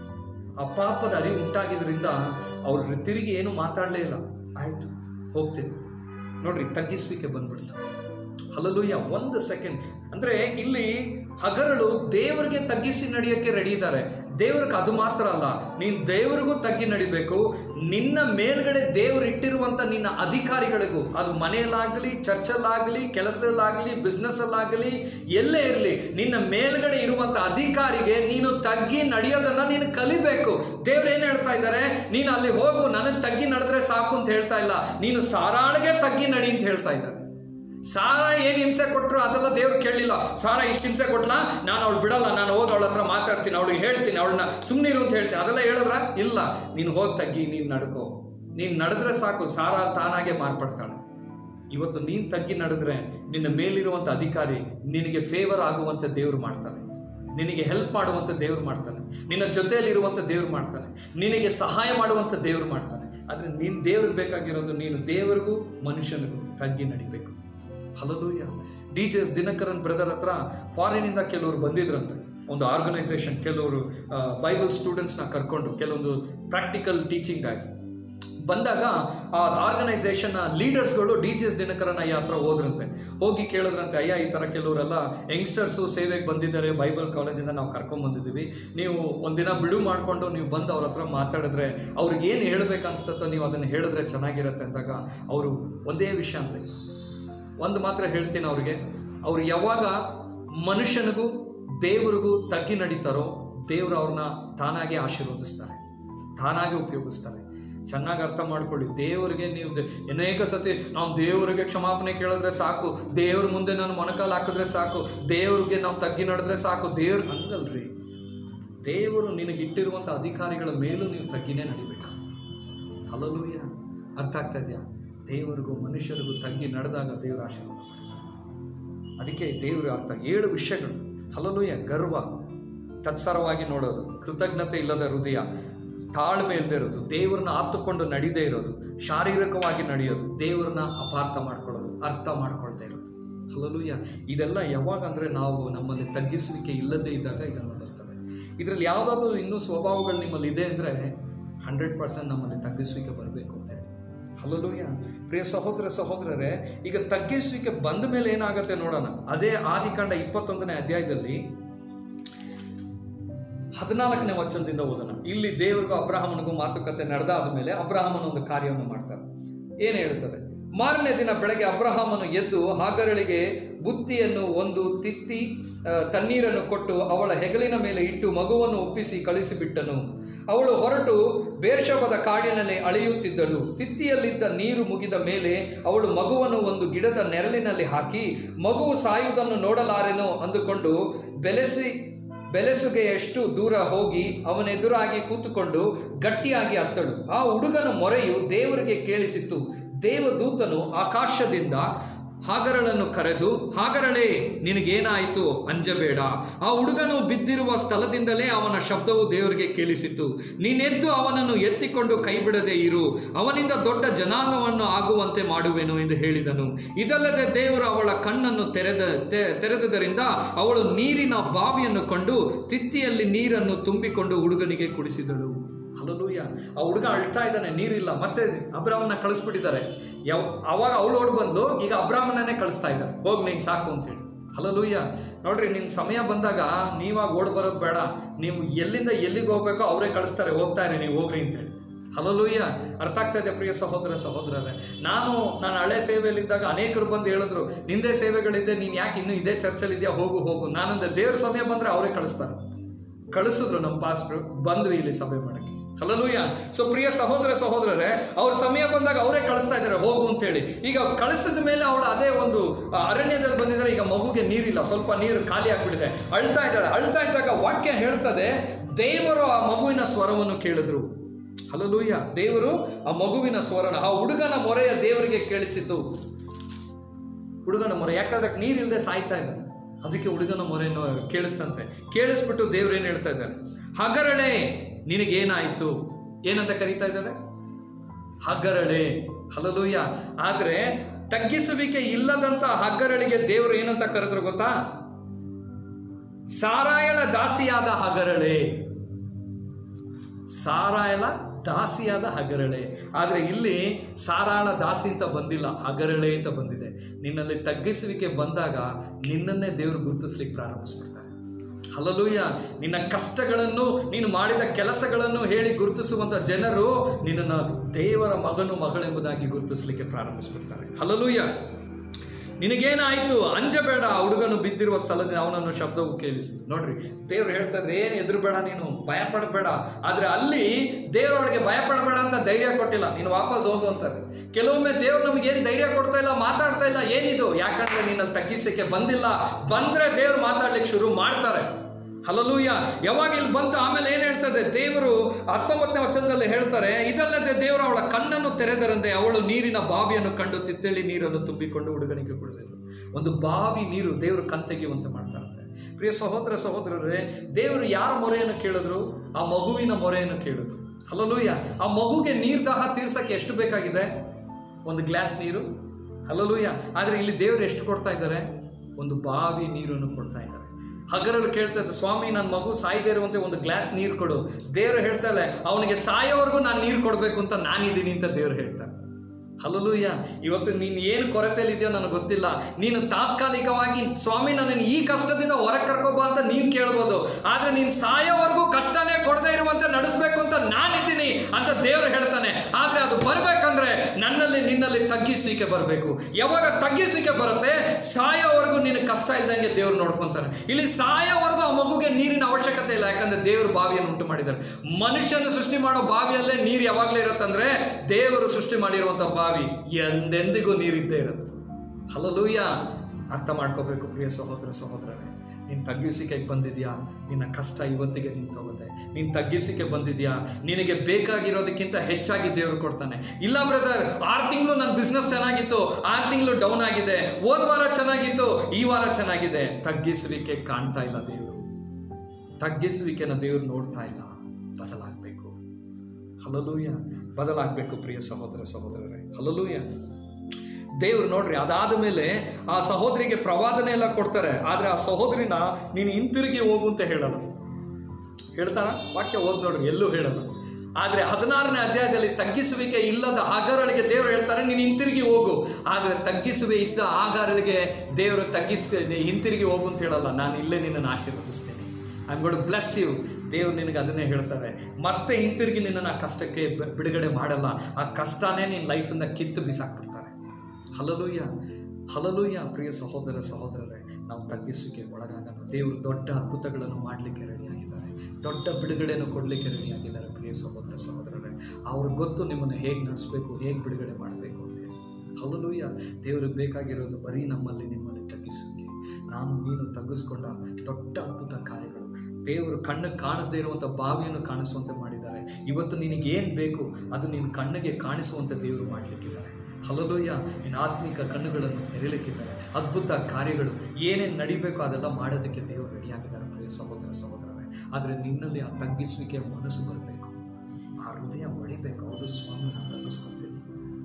ಆ ಪಾಪದ ಅರಿವು ಉಂಟಾಗಿದ್ರಿಂದ ಅವ್ರು ತಿರುಗಿ ಏನು ಮಾತಾಡಲೇ ಇಲ್ಲ ಆಯ್ತು ಹೋಗ್ತೀನಿ ನೋಡ್ರಿ ತಗ್ಗಿಸುವಿಕೆ ಬಂದ್ಬಿಡ್ತು ಹಲಲುಯ್ಯ ಒಂದು ಸೆಕೆಂಡ್ ಅಂದ್ರೆ ಇಲ್ಲಿ ಹಗರಳು ದೇವರಿಗೆ ತಗ್ಗಿಸಿ ನಡೆಯೋಕ್ಕೆ ರೆಡಿ ಇದ್ದಾರೆ ದೇವ್ರಿಗೆ ಅದು ಮಾತ್ರ ಅಲ್ಲ ನೀನು ದೇವರಿಗೂ ತಗ್ಗಿ ನಡಿಬೇಕು ನಿನ್ನ ಮೇಲ್ಗಡೆ ದೇವರು ಇಟ್ಟಿರುವಂತ ನಿನ್ನ ಅಧಿಕಾರಿಗಳಿಗೂ ಅದು ಮನೆಯಲ್ಲಾಗಲಿ ಚರ್ಚಲ್ಲಾಗಲಿ ಕೆಲಸದಲ್ಲಾಗಲಿ ಬಿಸ್ನೆಸ್ಸಲ್ಲಾಗಲಿ ಎಲ್ಲೇ ಇರಲಿ ನಿನ್ನ ಮೇಲ್ಗಡೆ ಇರುವಂತ ಅಧಿಕಾರಿಗೆ ನೀನು ತಗ್ಗಿ ನಡೆಯೋದನ್ನ ನೀನು ಕಲಿಬೇಕು ದೇವ್ರು ಏನು ಹೇಳ್ತಾ ಇದ್ದಾರೆ ನೀನು ಅಲ್ಲಿ ಹೋಗು ನನಗೆ ತಗ್ಗಿ ನಡೆದ್ರೆ ಸಾಕು ಅಂತ ಹೇಳ್ತಾ ಇಲ್ಲ ನೀನು ಸಾರಾಳಿಗೆ ತಗ್ಗಿ ನಡಿ ಅಂತ ಹೇಳ್ತಾ ಇದ್ದಾರೆ ಸಾರ ಏನು ಹಿಂಸೆ ಕೊಟ್ಟರು ಅದೆಲ್ಲ ದೇವ್ರು ಕೇಳಲಿಲ್ಲ ಸಾರ ಇಷ್ಟು ಹಿಂಸೆ ಕೊಟ್ಲಾ ನಾನು ಅವಳು ಬಿಡಲ್ಲ ನಾನು ಹೋಗಿ ಅವಳ ಹತ್ರ ಮಾತಾಡ್ತೀನಿ ಅವಳಿಗೆ ಹೇಳ್ತೀನಿ ಅವಳನ್ನ ಸುಮ್ಮನಿರು ಅಂತ ಹೇಳ್ತೀನಿ ಅದೆಲ್ಲ ಹೇಳಿದ್ರ ಇಲ್ಲ ನೀನು ಹೋಗಿ ತಗ್ಗಿ ನೀನು ನಡ್ಕೋ ನೀನು ನಡೆದ್ರೆ ಸಾಕು ಸಾರ ತಾನಾಗೆ ಮಾರ್ಪಡ್ತಾಳೆ ಇವತ್ತು ನೀನು ತಗ್ಗಿ ನಡೆದ್ರೆ ನಿನ್ನ ಮೇಲಿರುವಂಥ ಅಧಿಕಾರಿ ನಿನಗೆ ಫೇವರ್ ಆಗುವಂಥ ದೇವ್ರು ಮಾಡ್ತಾನೆ ನಿನಗೆ ಹೆಲ್ಪ್ ಮಾಡುವಂಥ ದೇವ್ರು ಮಾಡ್ತಾನೆ ನಿನ್ನ ಜೊತೆಯಲ್ಲಿರುವಂಥ ದೇವ್ರು ಮಾಡ್ತಾನೆ ನಿನಗೆ ಸಹಾಯ ಮಾಡುವಂಥ ದೇವ್ರು ಮಾಡ್ತಾನೆ ಆದರೆ ನೀನು ದೇವ್ರಿಗೆ ಬೇಕಾಗಿರೋದು ನೀನು ದೇವರಿಗೂ ಮನುಷ್ಯನಿಗೂ ತಗ್ಗಿ ನಡಿಬೇಕು hallelujah D J S Dinakaran brother ಹತ್ರ ಫಾರಿನಿಂದ ಕೆಲವರು ಬಂದಿದ್ರಂತೆ ಒಂದು ಆರ್ಗನೈಸೇಷನ್ ಕೆಲವರು ಬೈಬಲ್ ಸ್ಟೂಡೆಂಟ್ಸ್ನ ಕರ್ಕೊಂಡು ಕೆಲವೊಂದು ಪ್ರಾಕ್ಟಿಕಲ್ ಟೀಚಿಂಗ್ ಆಗಿ ಬಂದಾಗ ಆ ಆರ್ಗನೈಸೇಷನ್ ಲೀಡರ್ಸ್ಗಳು ಡಿ ಜಿ ಎಸ್ ದಿನಕರನ ಅಯ್ಯ ಹತ್ರ ಹೋದ್ರಂತೆ ಹೋಗಿ ಕೇಳಿದ್ರಂತೆ ಅಯ್ಯ ಈ ಥರ ಕೆಲವರೆಲ್ಲ ಯಂಗ್ಸ್ಟರ್ಸು ಸೇವೆಗೆ ಬಂದಿದ್ದಾರೆ ಬೈಬಲ್ ಕಾಲೇಜಿಂದ ನಾವು ಕರ್ಕೊಂಬಂದಿದ್ದೀವಿ ನೀವು ಒಂದಿನ ಬಿಡು ಮಾಡಿಕೊಂಡು ನೀವು ಬಂದು ಅವ್ರ ಹತ್ರ ಮಾತಾಡಿದ್ರೆ ಅವ್ರಿಗೆ ಏನು ಹೇಳ್ಬೇಕು ಅನ್ಸ್ತತ್ತೋ ನೀವು ಅದನ್ನು ಹೇಳಿದ್ರೆ ಚೆನ್ನಾಗಿರುತ್ತೆ ಅಂದಾಗ ಅವರು ಒಂದೇ ವಿಷಯ ಅಂತೆ ಒಂದು ಮಾತ್ರ ಹೇಳ್ತೀನಿ ಅವ್ರಿಗೆ ಅವ್ರು ಯಾವಾಗ ಮನುಷ್ಯನಿಗೂ ದೇವರಿಗೂ ತಗ್ಗಿ ನಡೀತಾರೋ ದೇವರು ಅವ್ರನ್ನ ತಾನಾಗೆ ಆಶೀರ್ವದಿಸ್ತಾರೆ ತಾನಾಗೆ ಉಪಯೋಗಿಸ್ತಾರೆ ಚೆನ್ನಾಗಿ ಅರ್ಥ ಮಾಡ್ಕೊಳ್ಳಿ ದೇವರಿಗೆ ನೀವು ದೇ- ಅನೇಕ ಸತಿ ನಾವು ದೇವರಿಗೆ ಕ್ಷಮಾಪಣೆ ಕೇಳಿದ್ರೆ ಸಾಕು ದೇವ್ರ ಮುಂದೆ ನಾನು ಮೊಣಕಾಲು ಹಾಕಿದ್ರೆ ಸಾಕು ದೇವ್ರಿಗೆ ನಾವು ತಗ್ಗಿ ನಡೆದ್ರೆ ಸಾಕು ದೇವ್ರು ಹಂಗಲ್ರಿ ದೇವರು ನಿನಗೆ ಇಟ್ಟಿರುವಂಥ ಅಧಿಕಾರಿಗಳ ಮೇಲೂ ನೀವು ತಗ್ಗಿನೇ ನಡಿಬೇಕು ಹಲಲೂಯ ಅರ್ಥ ಆಗ್ತಾ ಇದೆಯಾ ದೇವರಿಗೂ ಮನುಷ್ಯರಿಗೂ ತಗ್ಗಿ ನಡೆದಾಗ ದೇವರ ಆಶೀರ್ವಾದ ಮಾಡ್ತಾನೆ. ಅದಕ್ಕೆ ದೇವರು ಅರ್ಥ ಏಳು ವಿಷಯಗಳು ಹಲಲೂಯ ಗರ್ವ ತತ್ಸರವಾಗಿ ನೋಡೋದು ಕೃತಜ್ಞತೆ ಇಲ್ಲದ ಹೃದಯ ತಾಳ್ಮೆ ಇಲ್ಲದೆ ಇರೋದು ದೇವರನ್ನ ಆತುಕೊಂಡು ನಡೀದೇ ಇರೋದು ಶಾರೀರಿಕವಾಗಿ ನಡೆಯೋದು ದೇವರನ್ನ ಅಪಾರ್ಥ ಮಾಡ್ಕೊಳ್ಳೋದು ಅರ್ಥ ಮಾಡ್ಕೊಳ್ತಾ ಇರೋದು ಹಲಲೂಯ ಇದೆಲ್ಲ ಯಾವಾಗ ಅಂದರೆ ನಾವು ನಮ್ಮಲ್ಲಿ ತಗ್ಗಿಸುವಿಕೆ ಇಲ್ಲದೇ ಇದ್ದಾಗ ಇದೆಲ್ಲ ಬರ್ತದೆ ಇದರಲ್ಲಿ ಯಾವುದಾದ್ರೂ ಇನ್ನೂ ಸ್ವಭಾವಗಳು ನಿಮ್ಮಲ್ಲಿ ಇದೆ ಅಂದರೆ ಹಂಡ್ರೆಡ್ ಪರ್ಸೆಂಟ್ ನಮ್ಮಲ್ಲಿ ತಗ್ಗಿಸುವಿಕೆ ಬರಬೇಕು ಅಂತ ಹೇಳಿ ಹಲಲೂಯ ಪ್ರಿಯ ಸಹೋದರ ಸಹೋದರರೇ ಈಗ ತಗ್ಗಿಸುವಿಕೆ ಬಂದ ಮೇಲೆ ಏನಾಗುತ್ತೆ ನೋಡೋಣ ಅದೇ ಆದಿಕಾಂಡ ಇಪ್ಪತ್ತೊಂದನೇ ಅಧ್ಯಾಯದಲ್ಲಿ ಹದಿನಾಲ್ಕನೇ ವಚನದಿಂದ ಓದೋಣ ಇಲ್ಲಿ ದೇವರಿಗೂ ಅಬ್ರಾಹಮನಿಗೂ ಮಾತುಕತೆ ನಡೆದಾದ ಮೇಲೆ ಅಬ್ರಾಹಮನ ಒಂದು ಕಾರ್ಯವನ್ನು ಮಾಡ್ತಾರೆ ಏನು ಹೇಳ್ತದೆ ಮಾರನೇ ದಿನ ಬೆಳಗ್ಗೆ ಅಬ್ರಹಾಮನು ಎದ್ದು ಹಾಗರಳಿಗೆ ಬುತ್ತಿಯನ್ನು ಒಂದು ತಿತ್ತಿ ಆ, ತಣ್ಣೀರನ್ನು ಕೊಟ್ಟು ಅವಳ ಹೆಗಲಿನ ಮೇಲೆ ಇಟ್ಟು ಮಗುವನ್ನು ಒಪ್ಪಿಸಿ ಕಳಿಸಿಬಿಟ್ಟನು ಅವಳು ಹೊರಟು ಬೇರ್ಷಬದ ಕಾಡಿನಲ್ಲಿ ಅಳೆಯುತ್ತಿದ್ದಳು ತಿತ್ತಿಯಲ್ಲಿದ್ದ ನೀರು ಮುಗಿದ ಮೇಲೆ ಅವಳು ಮಗುವನ್ನು ಒಂದು ಗಿಡದ ನೆರಳಿನಲ್ಲಿ ಹಾಕಿ ಮಗುವು ಸಾಯುವುದನ್ನು ನೋಡಲಾರೆನೋ ಅಂದುಕೊಂಡು ಬೆಲೆಸಿ ಬೆಲೆಸುಗೆಯಷ್ಟು ದೂರ ಹೋಗಿ ಅವನೆದುರಾಗಿ ಕೂತುಕೊಂಡು ಗಟ್ಟಿಯಾಗಿ ಅತ್ತಳು ಆ ಹುಡುಗನ ಮೊರೆಯು ದೇವರಿಗೆ ಕೇಳಿಸಿತು ದೇವದೂತನು ಆಕಾಶದಿಂದ ಹಾಗರಳನ್ನು ಕರೆದು ಹಾಗರಳೇ ನಿನಗೇನಾಯಿತು ಅಂಜಬೇಡ ಆ ಹುಡುಗನು ಬಿದ್ದಿರುವ ಸ್ಥಳದಿಂದಲೇ ಅವನ ಶಬ್ದವು ದೇವರಿಗೆ ಕೇಳಿಸಿತು ನೀನೆದ್ದು ಅವನನ್ನು ಎತ್ತಿಕೊಂಡು ಕೈಬಿಡದೆ ಇರು ಅವನಿಂದ ದೊಡ್ಡ ಜನಾಂಗವನ್ನು ಆಗುವಂತೆ ಮಾಡುವೆನು ಎಂದು ಹೇಳಿದನು ಇದಲ್ಲದೆ ದೇವರು ಅವಳ ಕಣ್ಣನ್ನು ತೆರೆದ ತೆ- ತೆರೆದುದರಿಂದ ಅವಳು ನೀರಿನ ಬಾವಿಯನ್ನು ಕೊಂಡು ತಿತ್ತಿಯಲ್ಲಿ ನೀರನ್ನು ತುಂಬಿಕೊಂಡು ಹುಡುಗನಿಗೆ ಕುಡಿಸಿದಳು ಹಲಲೂಯ ಆ ಹುಡುಗ ಅಳ್ತಾ ಇದ್ದಾನೆ ನೀರಿಲ್ಲ ಮತ್ತೆ ಅಬ್ರಾಹ್ಮನ ಕಳಿಸ್ಬಿಟ್ಟಿದ್ದಾರೆ ಯಾವ ಅವಾಗ ಅವಳು ಓಡ್ ಬಂದ್ಲು ಈಗ ಅಬ್ರಾಹ್ಮಣನೇ ಕಳಿಸ್ತಾ ಇದ್ದಾರೆ ಹೋಗ್ ನೀನ್ ಸಾಕು ಅಂತೇಳಿ ಹಲಲೂಯ್ಯ ನೋಡ್ರಿ ನಿಮ್ ಸಮಯ ಬಂದಾಗ ನೀವಾಗ ಓಡ್ ಬರೋದು ಬೇಡ ನೀವು ಎಲ್ಲಿಂದ ಎಲ್ಲಿಗೆ ಹೋಗ್ಬೇಕೋ ಅವರೇ ಕಳಿಸ್ತಾರೆ ಹೋಗ್ತಾ ಇರಿ ನೀವು ಹೋಗ್ರಿ ಅಂತೇಳಿ ಹಲಲೂಯ್ಯ ಅರ್ಥ ಆಗ್ತಾ ಇದೆ ಪ್ರಿಯ ಸಹೋದರ ಸಹೋದರರೇ ನಾನು ನಾನು ಹಳೆ ಸೇವೆಯಲ್ಲಿದ್ದಾಗ ಅನೇಕರು ಬಂದು ಹೇಳಿದ್ರು ನಿಂದೇ ಸೇವೆಗಳಿದೆ ನೀನು ಯಾಕೆ ಇನ್ನೂ ಇದೇ ಚರ್ಚಲ್ಲಿದ್ಯಾ ಹೋಗು ಹೋಗು ನಾನಂದ್ರೆ ದೇವ್ರ ಸಮಯ ಬಂದ್ರೆ ಅವರೇ ಕಳಿಸ್ತಾರೆ ಕಳಿಸಿದ್ರು ನಮ್ಮ ಪಾಸ್ಟ್ರು ಬಂದ್ವಿ ಇಲ್ಲಿ ಸಭೆ ಮಾಡಕ್ಕೆ ಹಲಲೂಯ ಸೊ ಪ್ರಿಯ ಸಹೋದರ ಸಹೋದರರೇ ಅವ್ರ ಸಮಯ ಬಂದಾಗ ಅವರೇ ಕಳಿಸ್ತಾ ಇದ್ದಾರೆ ಹೋಗು ಅಂತೇಳಿ ಈಗ ಕಳಿಸಿದ ಮೇಲೆ ಅವಳು ಅದೇ ಒಂದು ಆ, ಅರಣ್ಯದಲ್ಲಿ ಬಂದಿದ್ದಾರೆ ಈಗ ಮಗುಗೆ ನೀರಿಲ್ಲ ಸ್ವಲ್ಪ ನೀರು ಖಾಲಿ ಆಗ್ಬಿಟ್ಟಿದೆ ಅಳ್ತಾ ಇದ್ದಾಳೆ ಅಳ್ತಾ ಇದ್ದಾಗ ವಾಕ್ಯ ಹೇಳ್ತದೆ ದೇವರು ಆ ಮಗುವಿನ ಸ್ವರವನ್ನು ಕೇಳಿದ್ರು ಹಲಲೂಯ ದೇವರು ಆ ಮಗುವಿನ ಸ್ವರನ ಆ ಹುಡುಗನ ಮೊರೆಯ ದೇವರಿಗೆ ಕೇಳಿಸಿತು ಹುಡುಗನ ಮೊರೆ ಯಾಕಂದ್ರೆ ನೀರಿಲ್ಲದೆ ಸಾಯ್ತಾ ಇದ್ದಾನೆ ಅದಕ್ಕೆ ಹುಡುಗನ ಮೊರೆಯನ್ನು ಕೇಳಿಸ್ತಂತೆ ಕೇಳಿಸ್ಬಿಟ್ಟು ದೇವ್ರೇನು ಹೇಳ್ತಾ ಇದ್ದಾರೆ ಹಗರಳೆ ನಿನಗೇನಾಯ್ತು ಏನಂತ ಕರೀತಾ ಇದ್ದಾರೆ ಹಗ್ಗರಳೆ ಹಲಲೂಯ ಆದ್ರೆ ತಗ್ಗಿಸುವಿಕೆ ಇಲ್ಲದಂತ ಹಗ್ಗರಳಿಗೆ ದೇವರು ಏನಂತ ಕರೆದ್ರು ಗೊತ್ತಾ ಸಾರಾಯಳ ದಾಸಿಯಾದ ಹಗರಳೆ ಸಾರಾಯಲ ದಾಸಿಯಾದ ಹಗರಳೆ ಆದರೆ ಇಲ್ಲಿ ಸಾರಾಳ ದಾಸಿ ಅಂತ ಬಂದಿಲ್ಲ ಹಗರಳೆ ಅಂತ ಬಂದಿದೆ ನಿನ್ನಲ್ಲಿ ತಗ್ಗಿಸುವಿಕೆ ಬಂದಾಗ ನಿನ್ನನ್ನೇ ದೇವರು ಗುರುತಿಸ್ಲಿಕ್ಕೆ ಪ್ರಾರಂಭಿಸ್ಬಿಡ್ತಾರೆ ಹಲಲೂಯ ನಿನ್ನ ಕಷ್ಟಗಳನ್ನು ನೀನು ಮಾಡಿದ ಕೆಲಸಗಳನ್ನು ಹೇಳಿ ಗುರುತಿಸುವಂತ ಜನರು ನಿನ್ನನ್ನು ದೇವರ ಮಗನು ಮಗಳೆಂಬುದಾಗಿ ಗುರುತಿಸ್ಲಿಕ್ಕೆ ಪ್ರಾರಂಭಿಸ್ಬಿಡ್ತಾರೆ ಹಲಲೂಯ ನಿನಗೇನಾಯ್ತು ಅಂಜಬೇಡ ಆ ಹುಡುಗನು ಬಿದ್ದಿರುವ ಸ್ಥಳದಿಂದ ಅವನನ್ನು ಶಬ್ದವು ಕೇಳಿಸಿ ನೋಡ್ರಿ ದೇವ್ರು ಹೇಳ್ತಾ ಇದ್ರೆ ಏನು ಎದುರು ಬೇಡ ನೀನು ಭಯ ಪಡಬೇಡ ಆದ್ರೆ ಅಲ್ಲಿ ದೇವರೊಳಗೆ ಭಯ ಪಡಬೇಡ ಅಂತ ಧೈರ್ಯ ಕೊಟ್ಟಿಲ್ಲ ನೀನು ವಾಪಸ್ ಹೋಗು ಅಂತಾರೆ ಕೆಲವೊಮ್ಮೆ ದೇವ್ರು ನಮಗೆ ಏನು ಧೈರ್ಯ ಕೊಡ್ತಾ ಇಲ್ಲ ಮಾತಾಡ್ತಾ ಇಲ್ಲ ಏನಿದು ಯಾಕಂದ್ರೆ ನೀನು ತಗ್ಗಿಸಕ್ಕೆ ಬಂದಿಲ್ಲ ಬಂದ್ರೆ ದೇವ್ರು ಮಾತಾಡ್ಲಿಕ್ಕೆ ಶುರು ಮಾಡ್ತಾರೆ ಹಲಲೂಯ ಯಾವಾಗ ಇಲ್ಲಿ ಬಂತು ಆಮೇಲೆ ಏನು ಹೇಳ್ತದೆ ದೇವರು ಹತ್ತೊಂಬತ್ತನೇ ವಚನದಲ್ಲಿ ಹೇಳ್ತಾರೆ ಇದಲ್ಲದೆ ದೇವರು ಅವಳ ಕಣ್ಣನ್ನು ತೆರೆದರಂತೆ ಅವಳು ನೀರಿನ ಬಾವಿಯನ್ನು ಕಂಡು ತಿತ್ತಳಿ ನೀರನ್ನು ತುಂಬಿಕೊಂಡು ಹುಡುಗನಿಗೆ ಕುಡಿಸಿದ್ರು ಒಂದು ಬಾವಿ ನೀರು ದೇವರು ಕಣ್ತೆಗೆಯುವಂತೆ ಮಾಡ್ತಾರಂತೆ ಪ್ರಿಯ ಸಹೋದರ ಸಹೋದರರೇ ದೇವರು ಯಾರ ಮೊರೆಯನ್ನು ಕೇಳಿದ್ರು ಆ ಮಗುವಿನ ಮೊರೆಯನ್ನು ಕೇಳಿದ್ರು ಹಲಲೂಯ ಆ ಮಗುಗೆ ನೀರ್ ದಾಹ ತೀರ್ಸಕ್ಕೆ ಎಷ್ಟು ಬೇಕಾಗಿದೆ ಒಂದು ಗ್ಲಾಸ್ ನೀರು ಹಲಲೂಯ ಆದರೆ ಇಲ್ಲಿ ದೇವರು ಎಷ್ಟು ಕೊಡ್ತಾ ಇದ್ದಾರೆ ಒಂದು ಬಾವಿ ನೀರನ್ನು ಕೊಡ್ತಾ ಇದ್ದಾರೆ ಹಗರಳು ಕೇಳ್ತಾ ಇದ್ದ ಸ್ವಾಮಿ ನನ್ನ ಮಗು ಸಾಯ್ದೇ ಇರುವಂತೆ ಒಂದು ಗ್ಲಾಸ್ ನೀರು ಕೊಡು ದೇವರು ಹೇಳ್ತಾಳೆ ಅವನಿಗೆ ಸಾಯೋವರೆಗೂ ನಾನು ನೀರು ಕೊಡಬೇಕು ಅಂತ ನಾನಿದ್ದೀನಿ ಅಂತ ದೇವ್ರು ಹೇಳ್ತಾರೆ ಹಲಲೂಯ್ಯ ಇವತ್ತು ನೀನು ಏನು ಕೊರತೆಯಲ್ಲಿ ಇದೆಯೋ ನನಗೆ ಗೊತ್ತಿಲ್ಲ ನೀನು ತಾತ್ಕಾಲಿಕವಾಗಿ ಸ್ವಾಮಿ ನನ್ನನ್ನು ಈ ಕಷ್ಟದಿಂದ ಹೊರಗೆ ಕರ್ಕೊಬಾ ಅಂತ ನೀನು ಕೇಳ್ಬೋದು ಆದರೆ ನೀನು ಸಾಯೋವರೆಗೂ ಕಷ್ಟನೇ ಕೊಡದೇ ಇರುವಂತೆ ನಡೆಸಬೇಕು ಅಂತ ನಾನಿದ್ದೀನಿ ಅಂತ ದೇವರು ಹೇಳ್ತಾನೆ ಆದರೆ ಅದು ಬರಬೇಕಂದ್ರೆ ನನ್ನಲ್ಲಿ ನಿನ್ನಲ್ಲಿ ತಗ್ಗಿಸುವಿಕೆ ಬರಬೇಕು ಯಾವಾಗ ತಗ್ಗಿಸುವಿಕೆ ಬರುತ್ತೆ ಸಾಯೋವರೆಗೂ ನಿನ್ನ ಕಷ್ಟ ಇಲ್ದಂಗೆ ದೇವ್ರು ನೋಡ್ಕೊಂತಾನೆ ಇಲ್ಲಿ ಸಾಯೋವರೆಗೂ ಆ ಮಗುಗೆ ನೀರಿನ ಅವಶ್ಯಕತೆ ಇಲ್ಲ ಯಾಕಂದ್ರೆ ದೇವರು ಬಾವಿಯನ್ನು ಉಂಟು ಮಾಡಿದ್ದಾರೆ ಮನುಷ್ಯನ ಸೃಷ್ಟಿ ಮಾಡೋ ಬಾವಿಯಲ್ಲೇ ನೀರು ಯಾವಾಗಲೂ ಇರುತ್ತಂದ್ರೆ ದೇವರು ಸೃಷ್ಟಿ ಮಾಡಿರುವಂಥ ಬಾವಿ ಎಂದೆಂದಿಗೂ ನೀರಿದ್ದೇ ಇರುತ್ತೆ ಹಲಲೂಯ್ಯ ಅರ್ಥ ಮಾಡ್ಕೋಬೇಕು ಪ್ರಿಯ ಸಹೋದರ ಸಹೋದರರೇ ನೀನು ತಗ್ಗಿಸಿಕೆಗೆ ಬಂದಿದ್ಯಾ ನಿನ್ನ ಕಷ್ಟ ಇವತ್ತಿಗೆ ನಿಂತೋಗುತ್ತೆ ನೀನು ತಗ್ಗಿಸಿಕೆ ಬಂದಿದ್ಯಾ ನಿನಗೆ ಬೇಕಾಗಿರೋದಕ್ಕಿಂತ ಹೆಚ್ಚಾಗಿ ದೇವರು ಕೊಡ್ತಾನೆ ಇಲ್ಲ ಬ್ರದರ್ ಆರು ತಿಂಗಳು ನನ್ನ ಬಿಸ್ನೆಸ್ ಚೆನ್ನಾಗಿತ್ತು ಆರು ತಿಂಗಳು ಡೌನ್ ಆಗಿದೆ ಹೋದ ವಾರ ಚೆನ್ನಾಗಿತ್ತು ಈ ವಾರ ಚೆನ್ನಾಗಿದೆ ತಗ್ಗಿಸುವಿಕೆ ಕಾಣ್ತಾ ಇಲ್ಲ ದೇವರು ತಗ್ಗಿಸುವಿಕೆನ ದೇವರು ನೋಡ್ತಾ ಇಲ್ಲ ಬದಲಾಗಬೇಕು ಹಲಲೂಯ ಬದಲಾಗಬೇಕು ಪ್ರಿಯ ಸಹೋದರ ಸಹೋದರರೇ ಹಲಲೂಯ ದೇವ್ರು ನೋಡ್ರಿ ಅದಾದ ಮೇಲೆ ಆ ಸಹೋದರಿಗೆ ಪ್ರವಾದನೆ ಎಲ್ಲ ಕೊಡ್ತಾರೆ ಆದರೆ ಆ ಸಹೋದರಿನ ನೀನು ಹಿಂತಿರುಗಿ ಹೋಗು ಅಂತ ಹೇಳಲ್ಲ ಹೇಳ್ತಾರ ವಾಕ್ಯ ಓದ್ ನೋಡ್ರಿ ಎಲ್ಲೂ ಹೇಳಲ್ಲ ಆದರೆ ಹದಿನಾರನೇ ಅಧ್ಯಾಯದಲ್ಲಿ ತಗ್ಗಿಸುವಿಕೆ ಇಲ್ಲದ ಹಾಗಾರಳಿಗೆ ದೇವರು ಹೇಳ್ತಾರೆ ನೀನು ಹಿಂತಿರುಗಿ ಹೋಗು ಆದರೆ ತಗ್ಗಿಸುವೆ ಇದ್ದ ಆಗಾರಳಿಗೆ ದೇವರು ತಗ್ಗಿಸ್ ಹಿಂತಿರುಗಿ ಹೋಗು ಅಂತ ಹೇಳಲ್ಲ ನಾನು ಇಲ್ಲೇ ನಿನ್ನನ್ನು ಆಶೀರ್ವದಿಸ್ತೇನೆ ಐ ಗೋಡ್ ಬ್ಲೆಸ್ ಯು ದೇವ್ರು ನಿನಗೆ ಅದನ್ನೇ ಹೇಳ್ತಾರೆ ಮತ್ತೆ ಹಿಂತಿರುಗಿ ನಿನ್ನನ್ನು ಆ ಕಷ್ಟಕ್ಕೆ ಬ- ಬಿಡುಗಡೆ ಮಾಡಲ್ಲ ಆ ಕಷ್ಟನೇ ನಿನ್ನ ಲೈಫಿಂದ ಕಿತ್ತು ಬಿಸಾಕ್ಬಿಡ್ತಾರೆ ಹಲಲೂಯ ಹಲಲೂಯ ಪ್ರಿಯ ಸಹೋದರ ಸಹೋದರರೇ ನಾವು ತಗ್ಗಿಸುವಿಕೆ ಒಳಗಾಗೋಣ ದೇವರು ದೊಡ್ಡ ಅದ್ಭುತಗಳನ್ನು ಮಾಡಲಿಕ್ಕೆ ರೆಡಿಯಾಗಿದ್ದಾರೆ ದೊಡ್ಡ ಬಿಡುಗಡೆಯನ್ನು ಕೊಡಲಿಕ್ಕೆ ರೆಡಿಯಾಗಿದ್ದಾರೆ ಪ್ರಿಯ ಸಹೋದರ ಸಹೋದರರೇ ಅವ್ರಿಗೆ ಗೊತ್ತು ನಿಮ್ಮನ್ನು ಹೇಗೆ ನಡೆಸಬೇಕು ಹೇಗೆ ಬಿಡುಗಡೆ ಮಾಡಬೇಕು ಅಂತೇಳಿ ಹಲಲೂಯ ದೇವ್ರಿಗೆ ಬೇಕಾಗಿರೋದು ಬರೀ ನಮ್ಮಲ್ಲಿ ನಿಮ್ಮಲ್ಲಿ ತಗ್ಗಿಸುವಿಕೆ ನಾನು ನೀನು ತಗ್ಗಿಸ್ಕೊಂಡ ದೊಡ್ಡ ಅದ್ಭುತ ಕಾರ್ಯಗಳು ದೇವರು ಕಣ್ಣಿಗೆ ಕಾಣಿಸದೇ ಇರುವಂಥ ಬಾವಿಯನ್ನು ಕಾಣಿಸುವಂತೆ ಮಾಡಿದ್ದಾರೆ ಇವತ್ತು ನಿನಗೆ ಏನು ಬೇಕು ಅದು ನಿನ್ನ ಕಣ್ಣಿಗೆ ಕಾಣಿಸುವಂತೆ ದೇವರು ಮಾಡಲಿಕ್ಕಿದ್ದಾರೆ ಹಲಲೋಯ ನಿನ್ನ ಆತ್ಮಿಕ ಕಣ್ಣುಗಳನ್ನು ತೆರೆಯಲಿಕ್ಕಿದ್ದಾರೆ ಅದ್ಭುತ ಕಾರ್ಯಗಳು ಏನೇನು ನಡಿಬೇಕೋ ಅದೆಲ್ಲ ಮಾಡೋದಕ್ಕೆ ದೇವರು ರೆಡಿಯಾಗಿದ್ದಾರೆ ಪ್ರಿಯ ಸಹೋದರ ಸಹೋದರರೇ ಆದರೆ ನಿನ್ನಲ್ಲಿ ಆ ತಗ್ಗಿಸುವಿಕೆಯ ಮನಸ್ಸು ಬರಬೇಕು ಆ ಹೃದಯ ಒಡಿಬೇಕು ಹೌದು ಸ್ವಾಮಿ ನಾನು ತಗ್ಗಿಸ್ಕೊತೀನಿ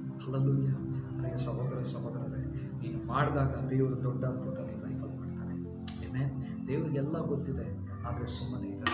ಹಲಲೂಯ ಪ್ರಿಯ ಸಹೋದರ ಸಹೋದರರೇ ನೀನು ಮಾಡಿದಾಗ ದೇವರು ದೊಡ್ಡ ಅದ್ಭುತ ನಿನ್ನ ಲೈಫಲ್ಲಿ ಮಾಡ್ತಾನೆ ಏನೇ ದೇವರಿಗೆಲ್ಲ ಗೊತ್ತಿದೆ ಆದರೆ ಸುಮ್ಮನೆ ಇದ್ದಾರೆ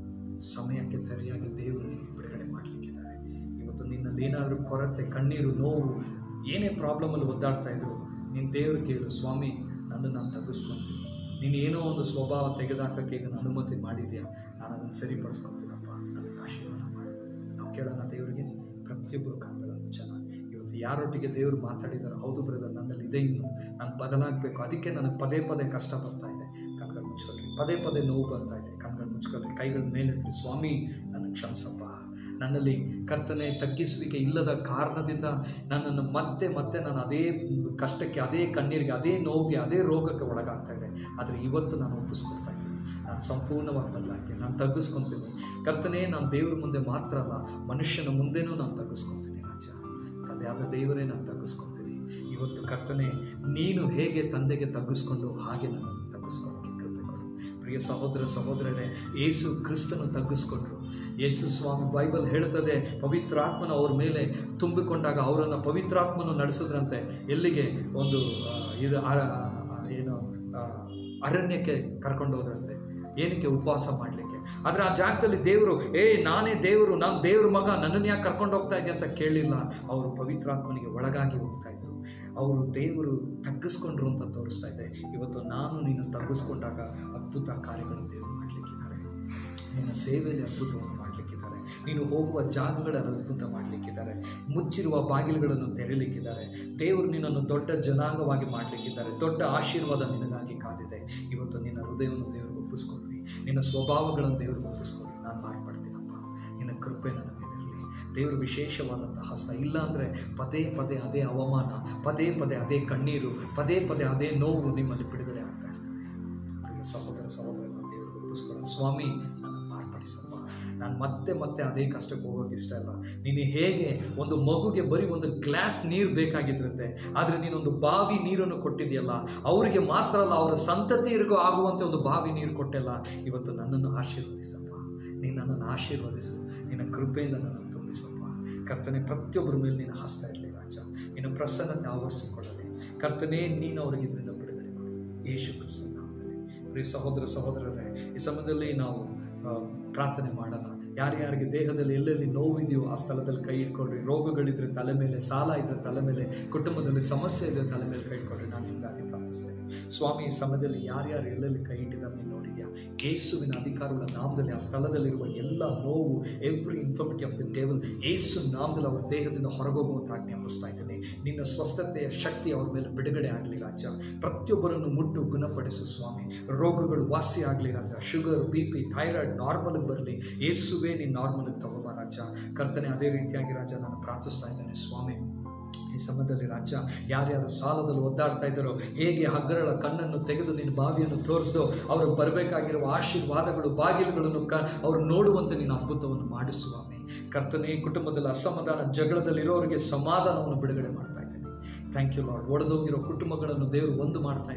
ಸಮಯಕ್ಕೆ ಸರಿಯಾಗಿ ದೇವರು ನಿನಗೆ ಬಿಡುಗಡೆ ಮಾಡಲಿಕ್ಕಿದ್ದಾರೆ ಇವತ್ತು ನಿನ್ನಲ್ಲಿ ಏನಾದರೂ ಕೊರತೆ ಕಣ್ಣೀರು ನೋವು ಏನೇ ಪ್ರಾಬ್ಲಮಲ್ಲಿ ಒದ್ದಾಡ್ತಾ ಇದ್ರು ನೀನು ದೇವ್ರು ಕೇಳು ಸ್ವಾಮಿ ನನ್ನನ್ನು ನಾನು ತಗ್ಗಿಸ್ಕೊತೀನಿ ನೀನು ಏನೋ ಒಂದು ಸ್ವಭಾವ ತೆಗೆದುಹಾಕಕ್ಕೆ ಇದನ್ನು ಅನುಮತಿ ಮಾಡಿದ್ಯಾ ನಾನು ಅದನ್ನು ಸರಿಪಡಿಸ್ಕೊತೀನಪ್ಪ ನನಗೆ ಆಶೀರ್ವಾದ ಮಾಡಿ ನಾವು ಕೇಳೋಣ ದೇವರಿಗೆ ಪ್ರತಿಯೊಬ್ಬರು ಕಣ್ಗಳನ್ನು ಮುಚ್ಚೋಣ ಇವತ್ತು ಯಾರೊಟ್ಟಿಗೆ ದೇವರು ಮಾತಾಡಿದಾರೋ ಹೌದು ಬ್ರದರ್ ನನ್ನಲ್ಲಿ ಇದೆ ಇನ್ನು ನಾನು ಬದಲಾಗಬೇಕು ಅದಕ್ಕೆ ನನಗೆ ಪದೇ ಪದೇ ಕಷ್ಟ ಬರ್ತಾ ಇದೆ ಕಣ್ಗಳು ಮುಚ್ಕೊಳ್ರಿ ಪದೇ ಪದೇ ನೋವು ಬರ್ತಾ ಇದೆ ಕಣ್ಗಳು ಮುಚ್ಕೊಳ್ರಿ ಕೈಗಳ ಮೇಲೆತ್ತಿ ಸ್ವಾಮಿ ನನಗೆ ಕ್ಷಮಿಸಪ್ಪ ನನ್ನಲ್ಲಿ ಕರ್ತನೆ ತಗ್ಗಿಸುವಿಕೆ ಇಲ್ಲದ ಕಾರಣದಿಂದ ನನ್ನನ್ನು ಮತ್ತೆ ಮತ್ತೆ ನಾನು ಅದೇ ಕಷ್ಟಕ್ಕೆ ಅದೇ ಕಣ್ಣೀರಿಗೆ ಅದೇ ನೋವಿಗೆ ಅದೇ ರೋಗಕ್ಕೆ ಒಳಗಾಗ್ತಾ ಇದೆ ಆದರೆ ಇವತ್ತು ನಾನು ಒಪ್ಪಿಸ್ಕೊಡ್ತಾ ಇದ್ದೀನಿ ನಾನು ಸಂಪೂರ್ಣವಾಗಿ ಬದಲಾಗ್ತೀನಿ ನಾನು ತಗ್ಗಿಸ್ಕೊತೀನಿ ಕರ್ತನೆ ನಾನು ದೇವ್ರ ಮುಂದೆ ಮಾತ್ರ ಅಲ್ಲ ಮನುಷ್ಯನ ಮುಂದೆನೂ ನಾನು ತಗ್ಗಿಸ್ಕೊತೀನಿ ರಾಜ ತಂದೆಯಾದ ದೇವರೇ ನಾನು ತಗ್ಗಿಸ್ಕೊತೀನಿ ಇವತ್ತು ಕರ್ತನೆ ನೀನು ಹೇಗೆ ತಂದೆಗೆ ತಗ್ಗಿಸ್ಕೊಂಡು ಹಾಗೆ ನಾನು ತಗ್ಗಿಸ್ಕೊಳ್ಳೋಕ್ಕೆ ಕೃಪೆ ಕೊಡು ಪ್ರಿಯ ಸಹೋದರ ಸಹೋದರರೇ ಏಸು ಕ್ರಿಸ್ತನು ತಗ್ಗಿಸ್ಕೊಂಡ್ರು ಯೇಸು ಸ್ವಾಮಿ ಬೈಬಲ್ ಹೇಳ್ತದೆ ಪವಿತ್ರಾತ್ಮನ ಅವ್ರ ಮೇಲೆ ತುಂಬಿಕೊಂಡಾಗ ಅವರನ್ನು ಪವಿತ್ರಾತ್ಮನು ನಡೆಸಿದ್ರಂತೆ ಎಲ್ಲಿಗೆ ಒಂದು ಆ, ಇದು ಆ- ಆ- ಏನು ಆ, ಅರಣ್ಯಕ್ಕೆ ಕರ್ಕೊಂಡು ಹೋದ್ರಂತೆ ಏನಕ್ಕೆ ಉಪವಾಸ ಮಾಡಲಿಕ್ಕೆ ಆದರೆ ಆ ಜಾಗದಲ್ಲಿ ದೇವರು ಏ ನಾನೇ ದೇವರು ನಾನು ದೇವ್ರ ಮಗ ನನ್ನನ್ನು ಯಾಕೆ ಕರ್ಕೊಂಡು ಹೋಗ್ತಾ ಇದೆಯಾ ಅಂತ ಕೇಳಲಿಲ್ಲ ಅವರು ಪವಿತ್ರಾತ್ಮನಿಗೆ ಒಳಗಾಗಿ ಹೋಗ್ತಾ ಇದ್ರು ಅವರು ದೇವರು ತಗ್ಗಿಸ್ಕೊಂಡ್ರು ಅಂತ ತೋರಿಸ್ತಾ ಇದೆ ಇವತ್ತು ನಾನು ನೀನು ತಗ್ಗಿಸ್ಕೊಂಡಾಗ ಅದ್ಭುತ ಕಾರ್ಯಗಳು ದೇವರು ಮಾಡಲಿಕ್ಕಿದ್ದಾರೆ ನಿನ್ನ ಸೇವೆಯಲ್ಲಿ ಅದ್ಭುತವನ್ನು ಮಾಡಲಿಕ್ಕಿದ್ದಾರೆ ನೀನು ಹೋಗುವ ಜಾಗಗಳಲ್ಲಿ ಅದ್ಭುತ ಮಾಡಲಿಕ್ಕಿದ್ದಾರೆ ಮುಚ್ಚಿರುವ ಬಾಗಿಲುಗಳನ್ನು ತೆರೆಯಲಿಕ್ಕಿದ್ದಾರೆ ದೇವರು ನಿನ್ನನ್ನು ದೊಡ್ಡ ಜನಾಂಗವಾಗಿ ಮಾಡಲಿಕ್ಕಿದ್ದಾರೆ ದೊಡ್ಡ ಆಶೀರ್ವಾದ ನಿನಗಾಗಿ ಕಾದಿದೆ ಇವತ್ತು ನಿನ್ನ ಹೃದಯವನ್ನು ದೇವರಿಗೆ ಒಪ್ಪಿಸ್ಕೊಳ್ರಿ ನಿನ್ನ ಸ್ವಭಾವಗಳನ್ನು ದೇವರಿಗೆ ಒಪ್ಪಿಸ್ಕೊಳ್ರಿ ನಾನು ಮಾರ್ಪಡ್ತೀನಪ್ಪ ನಿನ್ನ ಕೃಪೆ ನನ್ನ ಮೇಲಿರಲಿ ದೇವರು ವಿಶೇಷವಾದಂಥ ಹಸ್ತ ಇಲ್ಲ ಅಂದರೆ ಪದೇ ಪದೇ ಅದೇ ಅವಮಾನ ಪದೇ ಪದೇ ಅದೇ ಕಣ್ಣೀರು ಪದೇ ಪದೇ ಅದೇ ನೋವು ನಿಮ್ಮಲ್ಲಿ ಬಿಡುಗಡೆ ಆಗ್ತಾ ಇರ್ತದೆ ಪ್ರಿಯ ಸಹೋದರ ಸಹೋದರನ ದೇವರಿಗೆ ಒಪ್ಪಿಸ್ಕೊಳ್ಳೋ ಸ್ವಾಮಿ ನನ್ನ ಮಾರ್ಪಡಿಸಪ್ಪ ನಾನು ಮತ್ತೆ ಮತ್ತೆ ಅದೇ ಕಷ್ಟಕ್ಕೆ ಹೋಗೋಕೆ ಇಷ್ಟ ಇಲ್ಲ ನೀನು ಹೇಗೆ ಒಂದು ಮಗುಗೆ ಬರೀ ಒಂದು ಗ್ಲಾಸ್ ನೀರು ಬೇಕಾಗಿದ್ರಂತೆ ಆದರೆ ನೀನೊಂದು ಬಾವಿ ನೀರನ್ನು ಕೊಟ್ಟಿದೆಯಲ್ಲ ಅವರಿಗೆ ಮಾತ್ರ ಅಲ್ಲ ಅವರ ಸಂತತಿಯರಿಗೂ ಆಗುವಂತೆ ಒಂದು ಬಾವಿ ನೀರು ಕೊಟ್ಟೆಲ್ಲ ಇವತ್ತು ನನ್ನನ್ನು ಆಶೀರ್ವದಿಸಪ್ಪ ನೀನು ನನ್ನನ್ನು ಆಶೀರ್ವದಿಸು ನಿನ್ನ ಕೃಪೆಯಿಂದ ನನ್ನನ್ನು ತುಂಬಿಸಪ್ಪ ಕರ್ತನೆ ಪ್ರತಿಯೊಬ್ಬರ ಮೇಲೆ ನೀನು ಹಸ್ತಾ ಇರಲಿ ರಾಜ ನಿನ್ನ ಪ್ರಸನ್ನತೆ ಆವರಿಸಿಕೊಳ್ಳಲಿ ಕರ್ತನೇ ನೀನು ಅವರಿಗೆ ಇದರಿಂದ ಬಿಡುಗಡೆ ಕೊಡು ಯೇಸು ಕ್ರಿಸ್ತನ ನಾಮದಲ್ಲಿ ಪ್ರಿಯ ಸಹೋದರ ಸಹೋದರರೇ ಈ ಸಮಯದಲ್ಲಿ ನಾವು ಆ, ಪ್ರಾರ್ಥನೆ ಮಾಡೋಣ ಯಾರ್ಯಾರಿಗೆ ದೇಹದಲ್ಲಿ ಎಲ್ಲೆಲ್ಲಿ ನೋವಿದೆಯೋ ಆ ಸ್ಥಳದಲ್ಲಿ ಕೈ ಇಟ್ಕೊಳ್ರಿ ರೋಗಗಳಿದ್ರೆ ತಲೆ ಮೇಲೆ ಸಾಲ ಇದ್ರೆ ತಲೆ ಮೇಲೆ ಕುಟುಂಬದಲ್ಲಿ ಸಮಸ್ಯೆ ಇದ್ರೆ ತಲೆ ಮೇಲೆ ಕೈ ಇಟ್ಕೊಳ್ರಿ ನಾನು ನಿಮಗಾಗಿ ಪ್ರಾರ್ಥಿಸ್ತೇನೆ ಸ್ವಾಮಿ ಈ ಸಮಯದಲ್ಲಿ ಯಾರ್ಯಾರು ಎಲ್ಲೆಲ್ಲಿ ಕೈ ಇಟ್ಟಿದ್ದಾರೆ ನೀನು ನೋಡಿದ್ಯಾ ಯೇಸುವಿನ ಅಧಿಕಾರಗಳ ನಾಮದಲ್ಲಿ ಆ ಸ್ಥಳದಲ್ಲಿರುವ ಎಲ್ಲ ನೋವು every infirmity of the table Yesu ನಾಮದಲ್ಲಿ ಅವರ ದೇಹದಿಂದ ಹೊರಗೋಗುವಂತ ಜ್ಞಾಪಿಸ್ತಾ ಇದ್ದೇನೆ ನಿನ್ನ ಸ್ವಸ್ಥತೆಯ ಶಕ್ತಿ ಅವ್ರ ಮೇಲೆ ಬಿಡುಗಡೆ ಆಗಲಿ ರಾಜ ಪ್ರತಿಯೊಬ್ಬರನ್ನು ಮುಟ್ಟು ಗುಣಪಡಿಸು ಸ್ವಾಮಿ ರೋಗಗಳು ವಾಸಿ ಆಗಲಿ ರಾಜ ಶುಗರ್ ಬಿ ಪಿ ಥೈರಾಯ್ಡ್ ನಾರ್ಮಲ್ಗೆ ಬರಲಿ ಏಸುವೇ ನೀನು ನಾರ್ಮಲ್ಗೆ ತಗೋಬ ರಾಜ ಕರ್ತನೆ ಅದೇ ರೀತಿಯಾಗಿ ರಾಜ ನಾನು ಪ್ರಾರ್ಥಿಸ್ತಾ ಇದ್ದೇನೆ ಸ್ವಾಮಿ ಈ ಸಮಯದಲ್ಲಿ ರಾಜ್ಯ ಯಾರ್ಯಾರು ಸಾಲದಲ್ಲಿ ಒದ್ದಾಡ್ತಾ ಇದ್ದಾರೋ ಹೇಗೆ ಹಗ್ಗರಳ ಕಣ್ಣನ್ನು ತೆಗೆದು ನಿನ್ನ ಬಾವಿಯನ್ನು ತೋರಿಸ್ದೋ ಅವರು ಬರಬೇಕಾಗಿರುವ ಆಶೀರ್ವಾದಗಳು ಬಾಗಿಲುಗಳನ್ನು ಕ ಅವರು ನೋಡುವಂತೆ ನೀನು ಅದ್ಭುತವನ್ನು ಮಾಡು ಸ್ವಾಮಿ ಕರ್ತನೆ ಕುಟುಂಬದಲ್ಲಿ ಅಸಮಾಧಾನ ಜಗಳದಲ್ಲಿರೋರಿಗೆ ಸಮಾಧಾನವನ್ನು ಬಿಡುಗಡೆ ಮಾಡ್ತಾ ಇದ್ದೇನೆ ಥ್ಯಾಂಕ್ ಯು ಲಾರ್ಡ್ ಒಡೆದೋಗಿರೋ ಕುಟುಂಬಗಳನ್ನು ದೇವರು ಒಂದು ಮಾಡ್ತಾ ಇದ್ದಾನೆ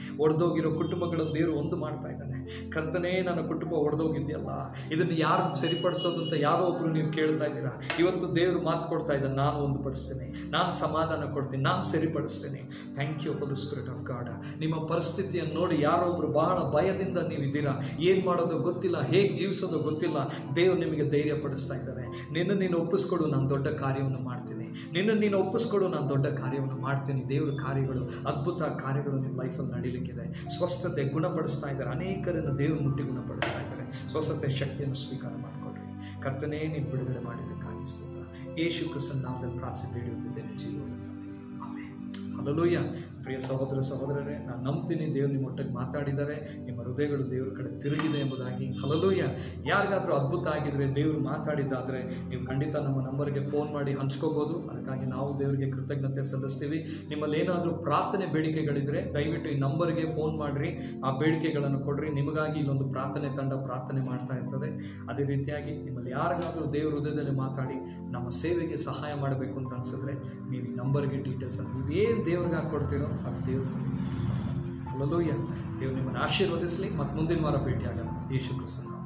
ಒಡೆದೋಗಿರೋ ಕುಟುಂಬಗಳ ದೇವರು ಒಂದು ಮಾಡ್ತಾ ಇದ್ದಾನೆ ಕರ್ತನೇ ನನ್ನ ಕುಟುಂಬ ಒಡೆದೋಗಿದೆಯಲ್ಲ ಇದನ್ನು ಯಾರು ಸರಿಪಡಿಸೋದು ಅಂತ ಯಾರೋ ಒಬ್ರು ನೀವು ಕೇಳ್ತಾ ಇದ್ದೀರಾ ಇವತ್ತು ದೇವರು ಮಾತು ಕೊಡ್ತಾ ಇದ್ದಾನೆ ನಾನು ಒಂದು ಪಡಿಸ್ತೇನೆ ನಾನು ಸಮಾಧಾನ ಕೊಡ್ತೀನಿ ನಾನು ಸರಿಪಡಿಸ್ತೇನೆ thank you holy spirit of God ನಿಮ್ಮ ಪರಿಸ್ಥಿತಿಯನ್ನು ನೋಡಿ ಯಾರೋ ಒಬ್ರು ಬಹಳ ಭಯದಿಂದ ನೀವಿದ್ದೀರಾ ಏನು ಮಾಡೋದು ಗೊತ್ತಿಲ್ಲ ಹೇಗೆ ಜೀವಿಸೋದು ಗೊತ್ತಿಲ್ಲ ದೇವರು ನಿಮಗೆ ಧೈರ್ಯ ಪಡಿಸ್ತಾ ಇದ್ದಾರೆ ನಿನ್ನ ನೀನು ಒಪ್ಪಿಸ್ಕೊಡು ನಾನು ದೊಡ್ಡ ಕಾರ್ಯವನ್ನು ಮಾಡ್ತೀನಿ ನಿನ್ನ ನೀನು ಒಪ್ಪಿಸ್ಕೊಡು ನಾನು ದೊಡ್ಡ ಕಾರ್ಯವನ್ನು ಮಾಡ್ತೀನಿ ದೇವರ ಕಾರ್ಯಗಳು ಅದ್ಭುತ ಕಾರ್ಯಗಳು ನಿಮ್ಮ ಲೈಫಲ್ಲಿ ನಡೀಲಿಕ್ಕಿದೆ ಸ್ವಸ್ಥತೆ ಗುಣಪಡಿಸ್ತಾ ಇದ್ದಾರೆ ಅನೇಕರನ್ನು ದೇವರು ಮುಟ್ಟಿ ಗುಣಪಡಿಸ್ತಾ ಇದ್ದಾರೆ ಸ್ವಸ್ಥತೆ ಶಕ್ತಿಯನ್ನು ಸ್ವೀಕಾರ ಮಾಡಿಕೊಡ್ರಿ ಕರ್ತನೇ ನೀವು ಬಿಡುಗಡೆ ಮಾಡಿದ್ದಕ್ಕಾಗಿ ಸ್ತೋತ್ರ ಯೇಸು ಕ್ರಿಸ್ತನ ನಾಮದಲ್ಲಿ ಪ್ರಾರ್ಥನೆ ಬೇಡಿ ಹೊಂದಿದ್ದೇನೆ ಜೀವನ ಹಲಲೂಯ್ಯ ಪ್ರಿಯ ಸಹೋದರ ಸಹೋದರರೇ ನಾನು ನಂಬ್ತೀನಿ ದೇವರು ನಿಮ್ಮ ಒಟ್ಟಿಗೆ ಮಾತಾಡಿದ್ದಾರೆ ನಿಮ್ಮ ಹೃದಯಗಳು ದೇವರ ಕಡೆ ತಿರುಗಿದೆ ಎಂಬುದಾಗಿ ಹಲಲೂಯ್ಯ ಯಾರಿಗಾದರೂ ಅದ್ಭುತ ಆಗಿದ್ರೆ ದೇವರು ಮಾತಾಡಿದ್ದಾದರೆ ನೀವು ಖಂಡಿತ ನಮ್ಮ ನಂಬರ್ಗೆ ಫೋನ್ ಮಾಡಿ ಹಂಚ್ಕೋಬೋದು ಅದಕ್ಕಾಗಿ ನಾವು ದೇವರಿಗೆ ಕೃತಜ್ಞತೆ ಸಲ್ಲಿಸ್ತೀವಿ ನಿಮ್ಮಲ್ಲಿ ಏನಾದರೂ ಪ್ರಾರ್ಥನೆ ಬೇಡಿಕೆಗಳಿದ್ರೆ ದಯವಿಟ್ಟು ಈ ನಂಬರ್ಗೆ ಫೋನ್ ಮಾಡಿರಿ ಆ ಬೇಡಿಕೆಗಳನ್ನು ಕೊಡ್ರಿ ನಿಮಗಾಗಿ ಇಲ್ಲೊಂದು ಪ್ರಾರ್ಥನೆ ತಂಡ ಪ್ರಾರ್ಥನೆ ಮಾಡ್ತಾ ಇರ್ತದೆ ಅದೇ ರೀತಿಯಾಗಿ ನಿಮ್ಮಲ್ಲಿ ಯಾರಿಗಾದರೂ ದೇವ್ರ ಹೃದಯದಲ್ಲಿ ಮಾತಾಡಿ ನಮ್ಮ ಸೇವೆಗೆ ಸಹಾಯ ಮಾಡಬೇಕು ಅಂತ ಅನಿಸಿದ್ರೆ ನೀವು ಈ ನಂಬರ್ಗೆ ಡೀಟೇಲ್ಸನ್ನು ನೀವೇನು ದೇವ್ರಿಗೆ ಹಾಕ್ಕೊಡ್ತೀರೋ ಅದು ದೇವ್ರು ಹಲಲೂಯ್ಯ ದೇವ್ರು ನಿಮ್ಮನ್ನು ಆಶೀರ್ವದಿಸಲಿ ಮತ್ತು ಮುಂದಿನ ವಾರ ಭೇಟಿಯಾಗೋಣ ಯೇಸು ಕ್ರಿಸ್ತನ